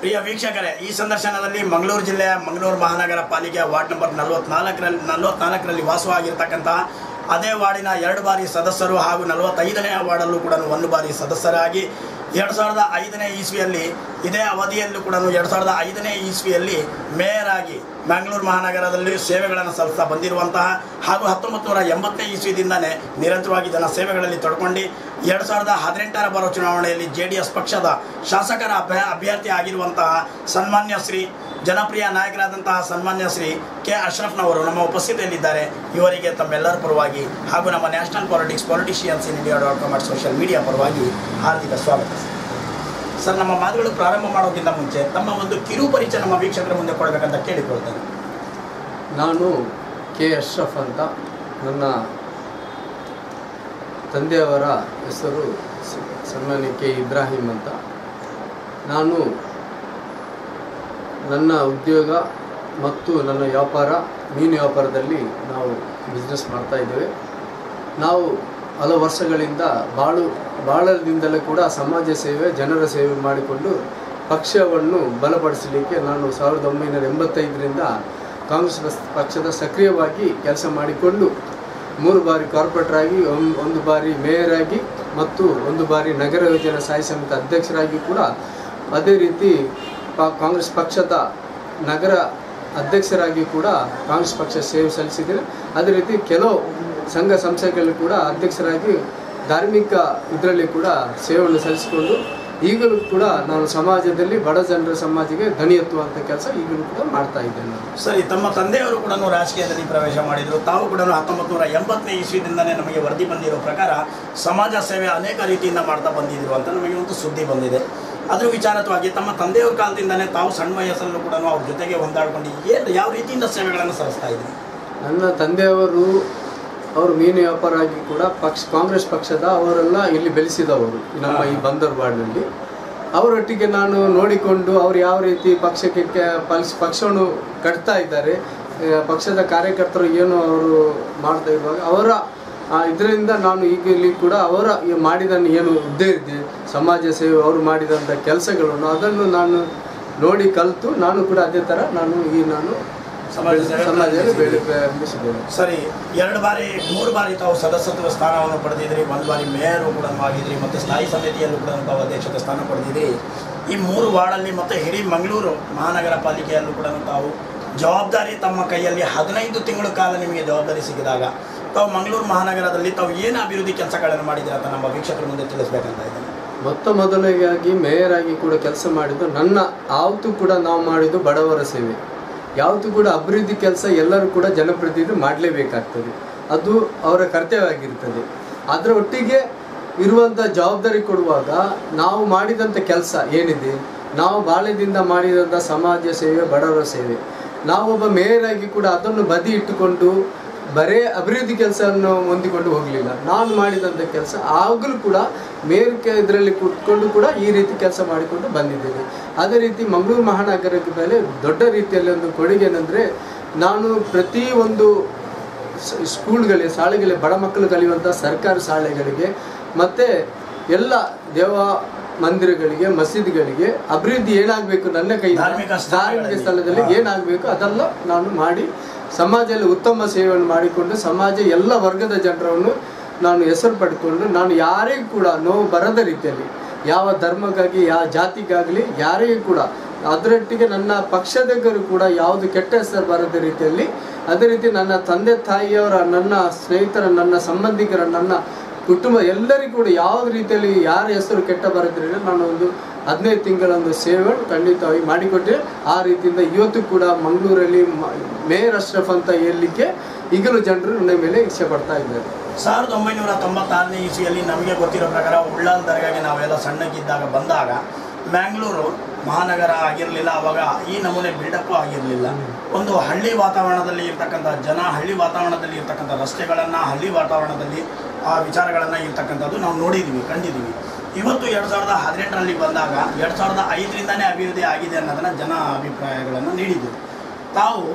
ಪ್ರಿಯ ವೀಕ್ಷಕರೇ ಈ ಸಂದರ್ಶನದಲ್ಲಿ ಮಂಗಳೂರು ಜಿಲ್ಲೆಯ ಮಂಗಳೂರು ಮಹಾನಗರ ಪಾಲಿಕೆಯ ವಾರ್ಡ್ ನಂಬರ್ ನಲವತ್ನಾಲ್ಕರಲ್ಲಿ ನಲವತ್ನಾಲ್ಕರಲ್ಲಿ ವಾಸವಾಗಿರ್ತಕ್ಕಂತಹ ಅದೇ ವಾರ್ಡಿನ ಎರಡು ಬಾರಿ ಸದಸ್ಯರು ಹಾಗೂ ನಲವತ್ತೈದನೇ ವಾರ್ಡಲ್ಲೂ ಕೂಡ ಒಂದು ಬಾರಿ ಸದಸ್ಯರಾಗಿ ಎರಡು ಸಾವಿರದ ಐದನೇ ಇಸ್ವಿಯಲ್ಲಿ ಇದೇ ಅವಧಿಯಲ್ಲೂ ಕೂಡ ಎರಡು ಸಾವಿರದ ಐದನೇ ಇಸ್ವಿಯಲ್ಲಿ ಮೇಯರ್ ಆಗಿ ಮ್ಯಾಂಗ್ಳೂರು ಮಹಾನಗರದಲ್ಲಿ ಸೇವೆಗಳನ್ನು ಸಲ್ಲಿಸ್ತಾ ಬಂದಿರುವಂತಹ ಹಾಗೂ ಹತ್ತೊಂಬತ್ತು ನೂರ ಎಂಬತ್ತನೇ ಇಸ್ವಿದಿಂದಲೇ ನಿರಂತರವಾಗಿ ಜನ ಸೇವೆಗಳಲ್ಲಿ ತೊಡ್ಕೊಂಡು ಎರಡು ಸಾವಿರದ ಹದಿನೆಂಟರ ಬರೋ ಚುನಾವಣೆಯಲ್ಲಿ ಜೆ ಡಿ ಎಸ್ ಪಕ್ಷದ ಶಾಸಕರ ಅಭ್ಯ ಅಭ್ಯರ್ಥಿ ಆಗಿರುವಂತಹ ಸನ್ಮಾನ್ಯ ಶ್ರೀ ಜನಪ್ರಿಯ ನಾಯಕರಾದಂತಹ ಸನ್ಮಾನ್ಯ ಶ್ರೀ ಕೆ ಅಶ್ರಫ್ನವರು ನಮ್ಮ ಉಪಸ್ಥಿತಿಯಲ್ಲಿದ್ದಾರೆ ಇವರಿಗೆ ತಮ್ಮೆಲ್ಲರ ಪರವಾಗಿ ಹಾಗೂ ನಮ್ಮ national politics politicians in India dot com social media ಪರವಾಗಿ ಹಾರ್ದಿಕ ಸ್ವಾಗತ ಸರ್ ನಮ್ಮ ಮಾತುಗಳು ಪ್ರಾರಂಭ ಮಾಡೋಕ್ಕಿಂತ ಮುಂಚೆ ತಮ್ಮ ಒಂದು ಕಿರು ಪರಿಚಯ ನಮ್ಮ ವೀಕ್ಷಕರ ಮುಂದೆ ಕೊಡಬೇಕಂತ ಕೇಳಿಕೊಳ್ತೇನೆ ನಾನು ಕೆ ಅಶ್ರಫ್ ಅಂತ ನನ್ನ ತಂದೆಯವರ ಹೆಸರು ಸ- ಸನ್ಮಾನ್ಯ ಕೆ ಇಬ್ರಾಹಿಂ ಅಂತ ನಾನು ನನ್ನ ಉದ್ಯೋಗ ಮತ್ತು ನನ್ನ ವ್ಯಾಪಾರ ಮೀನು ವ್ಯಾಪಾರದಲ್ಲಿ ನಾವು ಬಿಸ್ನೆಸ್ ಮಾಡ್ತಾ ಇದ್ದೇವೆ ನಾವು ಹಲವು ವರ್ಷಗಳಿಂದ ಬಾಳು ಬಾಳದಿಂದಲೇ ಕೂಡ ಸಮಾಜ ಸೇವೆ ಜನರ ಸೇವೆ ಮಾಡಿಕೊಂಡು ಪಕ್ಷವನ್ನು ಬಲಪಡಿಸಲಿಕ್ಕೆ ನಾನು ಸಾವಿರದ ಒಂಬೈನೂರ ಎಂಬತ್ತೈದರಿಂದ ಕಾಂಗ್ರೆಸ್ ಪಸ್- ಪಕ್ಷದ ಸಕ್ರಿಯವಾಗಿ ಕೆಲಸ ಮಾಡಿಕೊಂಡು ಮೂರು ಬಾರಿ ಕಾರ್ಪೊರೇಟರ್ ಆಗಿ ಒಂದ್- ಒಂದು ಬಾರಿ ಮೇಯರ್ ಆಗಿ ಮತ್ತು ಒಂದು ಬಾರಿ ನಗರ ಯೋಜನಾ ಸ್ಥಾಯಿ ಸಮಿತಿ ಅಧ್ಯಕ್ಷರಾಗಿ ಕೂಡ ಅದೇ ರೀತಿ ಪ ಕಾಂಗ್ರೆಸ್ ಪಕ್ಷದ ನಗರ ಅಧ್ಯಕ್ಷರಾಗಿ ಕೂಡ ಕಾಂಗ್ರೆಸ್ ಪಕ್ಷ ಸೇವೆ ಸಲ್ಲಿಸಿದ್ದೇನೆ ಅದೇ ರೀತಿ ಕೆಲವು ಸಂಘ ಸಂಸ್ಥೆಗಳಲ್ಲಿ ಕೂಡ ಅಧ್ಯಕ್ಷರಾಗಿ ಧಾರ್ಮಿಕ ಇದರಲ್ಲಿ ಕೂಡ ಸೇವೆಯನ್ನು ಸಲ್ಲಿಸಿಕೊಂಡು ಈಗಲೂ ಕೂಡ ನಾನು ಸಮಾಜದಲ್ಲಿ ಬಡ ಜನರ ಸಮಾಜಕ್ಕೆ ದನಿ ಎತ್ತುವಂಥ ಕೆಲಸ ಈಗಲೂ ಕೂಡ ಮಾಡ್ತಾ ಇದ್ದೇನೆ ನಾನು ಸರಿ ತಮ್ಮ ತಂದೆಯವರು ಕೂಡ ರಾಜಕೀಯದಲ್ಲಿ ಪ್ರವೇಶ ಮಾಡಿದರು ತಾವು ಕೂಡ ಹತ್ತೊಂಬತ್ತು ನೂರ ಎಂಬತ್ತನೇ ಇಸ್ವಿದಿಂದಲೇ ನಮಗೆ ವರದಿ ಬಂದಿರೋ ಪ್ರಕಾರ ಸಮಾಜ ಸೇವೆ ಅನೇಕ ರೀತಿಯಿಂದ ಮಾಡ್ತಾ ಬಂದಿದ್ರು ಅಂತ ನಮಗೆ ಒಂದು ಸುದ್ದಿ ಬಂದಿದೆ ಅದ್ರ ವಿಚಾರತ್ವಾಗಿ ತಮ್ಮ ತಂದೆಯವರ ಕಾಲದಿಂದಲೇ ತಾವು ಸಣ್ಣ ವಯಸ್ಸಲ್ಲೂ ಕೂಡ ಅವ್ರ ಜೊತೆಗೆ ಹೊಂದಾಡ್ಕೊಂಡು ಏನು ಯಾವ ರೀತಿಯಿಂದ ಸೇವೆಗಳನ್ನು ಸಲ್ಲಿಸ್ತಾ ಇದ್ರು ನನ್ನ ತಂದೆಯವರು ಅವರು ಮೀನು ವ್ಯಾಪಾರ ಆಗಿ ಕೂಡ ಪಕ್ಷ ಕಾಂಗ್ರೆಸ್ ಪಕ್ಷದ ಅವರೆಲ್ಲ ಇಲ್ಲಿ ಬೆಳೆಸಿದವರು ನಮ್ಮ ಈ ಬಂದರ್ ವಾರ್ಡ್ನಲ್ಲಿ ಅವರೊಟ್ಟಿಗೆ ನಾನು ನೋಡಿಕೊಂಡು ಅವರು ಯಾವ ರೀತಿ ಪಕ್ಷಕ್ಕೆ ಕೆ- ಪಲ್ಸ್ ಪಕ್ಷವನ್ನು ಕಟ್ತಾ ಇದ್ದಾರೆ ಆ, ಪಕ್ಷದ ಕಾರ್ಯಕರ್ತರು ಏನು ಅವರು ಮಾಡ್ತಾ ಇರುವಾಗ ಅವರ ಇದರಿಂದ ನಾನು ಈಗ ಇಲ್ಲಿ ಕೂಡ ಅವರ ಈ ಮಾಡಿದ ಏನು ಹುದ್ದೆ ಇದೆ ಸಮಾಜ ಸೇವೆ ಅವರು ಮಾಡಿದಂಥ ಕೆಲಸಗಳನ್ನು ಅದನ್ನು ನಾನು ನೋಡಿ ಕಲಿತು ನಾನು ಕೂಡ ಅದೇ ಥರ ನಾನು ಈ ನಾನು ಸಮಾಜ ಸೇವೆ ಸಮಾಜದಲ್ಲಿ ಬೆಳೆ ಬೆಳೆಸಿದ್ದೇನೆ ಸರಿ ಎರಡು ಬಾರಿ ಮೂರು ಬಾರಿ ತಾವು ಸದಸ್ಯತ್ವ ಸ್ಥಾನವನ್ನು ಪಡೆದಿದ್ರಿ ಒಂದು ಬಾರಿ ಮೇಯರು ಕೂಡ ಆಗಿದ್ರಿ ಮತ್ತು ಸ್ಥಾಯಿ ಸಮಿತಿಯಲ್ಲೂ ಕೂಡ ತಾವು ಅಧ್ಯಕ್ಷತೆ ಸ್ಥಾನ ಪಡೆದಿದ್ರಿ ಈ ಮೂರು ವಾರ್ಡಲ್ಲಿ ಮತ್ತು ಇಡೀ ಮಂಗಳೂರು ಮಹಾನಗರ ಪಾಲಿಕೆಯಲ್ಲೂ ಕೂಡ ತಾವು ಜವಾಬ್ದಾರಿ ತಮ್ಮ ಕೈಯಲ್ಲಿ ಹದಿನೈದು ತಿಂಗಳ ಕಾಲ ನಿಮಗೆ ಜವಾಬ್ದಾರಿ ಸಿಕ್ಕಿದಾಗ ತಾವು ಮಂಗಳೂರು ಮಹಾನಗರದಲ್ಲಿ ತಾವು ಏನು ಅಭಿವೃದ್ಧಿ ಕೆಲಸಗಳನ್ನು ಮಾಡಿದ್ದೀರ ಅಂತ ನಮ್ಮ ವೀಕ್ಷಕರ ಮುಂದೆ ತಿಳಿಸ್ಬೇಕಂತ ಇದ್ದೇನೆ ಮೊತ್ತ ಮೊದಲಿಗಾಗಿ ಮೇಯರ್ ಆಗಿ ಕೂಡ ಕೆಲಸ ಮಾಡಿದ್ದು ನನ್ನ ಯಾವತ್ತೂ ಕೂಡ ನಾವು ಮಾಡಿದ್ದು ಬಡವರ ಸೇವೆ ಯಾವತ್ತೂ ಕೂಡ ಅಭಿವೃದ್ಧಿ ಕೆಲಸ ಎಲ್ಲರೂ ಕೂಡ ಜನಪ್ರತಿನಿಧಿ ಮಾಡಲೇಬೇಕಾಗ್ತದೆ ಅದು ಅವರ ಕರ್ತವ್ಯ ಆಗಿರ್ತದೆ ಅದರ ಒಟ್ಟಿಗೆ ಇರುವಂಥ ಜವಾಬ್ದಾರಿ ಕೊಡುವಾಗ ನಾವು ಮಾಡಿದಂಥ ಕೆಲಸ ಏನಿದೆ ನಾವು ಬಾಲ್ಯದಿಂದ ಮಾಡಿದಂಥ ಸಮಾಜ ಸೇವೆ ಬಡವರ ಸೇವೆ ನಾವೊಬ್ಬ ಮೇಯರ್ ಆಗಿ ಕೂಡ ಅದನ್ನು ಬದಿ ಇಟ್ಟುಕೊಂಡು ಬರೇ ಅಭಿವೃದ್ಧಿ ಕೆಲಸವನ್ನು ಹೊಂದಿಕೊಂಡು ಹೋಗಲಿಲ್ಲ ನಾನು ಮಾಡಿದಂಥ ಕೆಲಸ ಆಗಲೂ ಕೂಡ ಮೇಲ್ಕೆ ಇದರಲ್ಲಿ ಕೂತ್ಕೊಂಡು ಕೂಡ ಈ ರೀತಿ ಕೆಲಸ ಮಾಡಿಕೊಂಡು ಬಂದಿದ್ದೇನೆ ಅದೇ ರೀತಿ ಮಂಗಳೂರು ಮಹಾನಗರದ ಮೇಲೆ ದೊಡ್ಡ ರೀತಿಯಲ್ಲಿ ಒಂದು ಕೊಡುಗೆ ಏನಂದರೆ ನಾನು ಪ್ರತಿ ಒಂದು ಸ್- ಸ್ಕೂಲ್ಗಳಿಗೆ ಶಾಲೆಗಳಿಗೆ ಬಡ ಮಕ್ಕಳು ಕಲಿಯುವಂಥ ಸರ್ಕಾರಿ ಶಾಲೆಗಳಿಗೆ ಮತ್ತು ಎಲ್ಲ ದೇವ ಮಂದಿರಗಳಿಗೆ ಮಸೀದಿಗಳಿಗೆ ಅಭಿವೃದ್ಧಿ ಏನಾಗಬೇಕು ನನ್ನ ಕೈ ಧಾರ್ಮಿಕ ಧಾರ್ಮಿಕ ಸ್ಥಳಗಳಲ್ಲಿ. ಸ್ಥಳದಲ್ಲಿ ಹಾ. ಏನಾಗಬೇಕು ಅದೆಲ್ಲ ನಾನು ಮಾಡಿ ಸಮಾಜದಲ್ಲಿ ಉತ್ತಮ ಸೇವೆಯನ್ನು ಮಾಡಿಕೊಂಡು ಸಮಾಜ ಎಲ್ಲ ವರ್ಗದ ಜನರನ್ನು ನಾನು ಹೆಸರು ಪಡ್ಕೊಂಡು ನಾನು ಯಾರಿಗೂ ಕೂಡ ನೋವು ಬರದ ರೀತಿಯಲ್ಲಿ ಯಾವ ಧರ್ಮಕ್ಕಾಗಿ ಯಾವ ಜಾತಿಗಾಗಲಿ ಯಾರಿಗೂ ಕೂಡ ಅದರೊಟ್ಟಿಗೆ ನನ್ನ ಪಕ್ಷದವರು ಕೂಡ ಯಾವುದು ಕೆಟ್ಟ ಹೆಸರು ಬರದ ರೀತಿಯಲ್ಲಿ ಅದೇ ರೀತಿ ನನ್ನ ತಂದೆ ತಾಯಿಯವರ ನನ್ನ ಸ್ನೇಹಿತರ ನನ್ನ ಸಂಬಂಧಿಕರ ನನ್ನ ಕುಟುಂಬ ಎಲ್ಲರಿಗೂ ಕೂಡ ಯಾವ ರೀತಿಯಲ್ಲಿ ಯಾರ ಹೆಸರು ಕೆಟ್ಟ ಬರದ್ರಿಂದ ನಾನು ಒಂದು ಹದಿನೈದು ತಿಂಗಳ ಒಂದು ಸೇವೆ ಖಂಡಿತವಾಗಿ ಮಾಡಿಕೊಟ್ಟೆ ಆ ರೀತಿಯಿಂದ ಇವತ್ತು ಕೂಡ ಮಂಗಳೂರಲ್ಲಿ ಮ- ಮೇಯರ್ ಅಶ್ರಫ್ ಅಂತ ಹೇಳಲಿಕ್ಕೆ ಈಗಲೂ ಜನರು ನನ್ನ ಮೇಲೆ ಇಚ್ಛೆ ಪಡ್ತಾ ಇದ್ದಾರೆ ಸಾವಿರದ ಒಂಬೈನೂರ ತೊಂಬತ್ತಾರನೇ ಇಸ್ವಿಯಲ್ಲಿ ನಮಗೆ ಗೊತ್ತಿರೋ ಪ್ರಕಾರ ಉಳ್ಳಾಲ್ ದರ್ಗಾಗೆ ನಾವೆಲ್ಲ ಸಣ್ಣಕ್ಕಿದ್ದಾಗ ಬಂದಾಗ ಮ್ಯಾಂಗ್ಳೂರು ಮಹಾನಗರ ಆಗಿರಲಿಲ್ಲ ಅವಾಗ ಈ ನಮೂನೆ ಬಿಲ್ಡಪ್ಪು ಆಗಿರಲಿಲ್ಲ ಒಂದು ಹಳ್ಳಿ ವಾತಾವರಣದಲ್ಲಿ ಇರ್ತಕ್ಕಂಥ ಜನ ಹಳ್ಳಿ ವಾತಾವರಣದಲ್ಲಿ ಇರ್ತಕ್ಕಂಥ ರಸ್ತೆಗಳನ್ನು ಹಳ್ಳಿ ವಾತಾವರಣದಲ್ಲಿ ಆ ವಿಚಾರಗಳನ್ನು ಇರ್ತಕ್ಕಂಥದ್ದು ನಾವು ನೋಡಿದ್ದೀವಿ ಕಂಡಿದ್ದೀವಿ ಇವತ್ತು ಎರಡು ಸಾವಿರದ ಹದಿನೆಂಟರಲ್ಲಿ ಬಂದಾಗ ಎರಡು ಸಾವಿರದ ಐದರಿಂದನೇ ಅಭಿವೃದ್ಧಿ ಆಗಿದೆ ಅನ್ನೋದನ್ನು ಜನ ಅಭಿಪ್ರಾಯಗಳನ್ನು ನೀಡಿದರು ತಾವು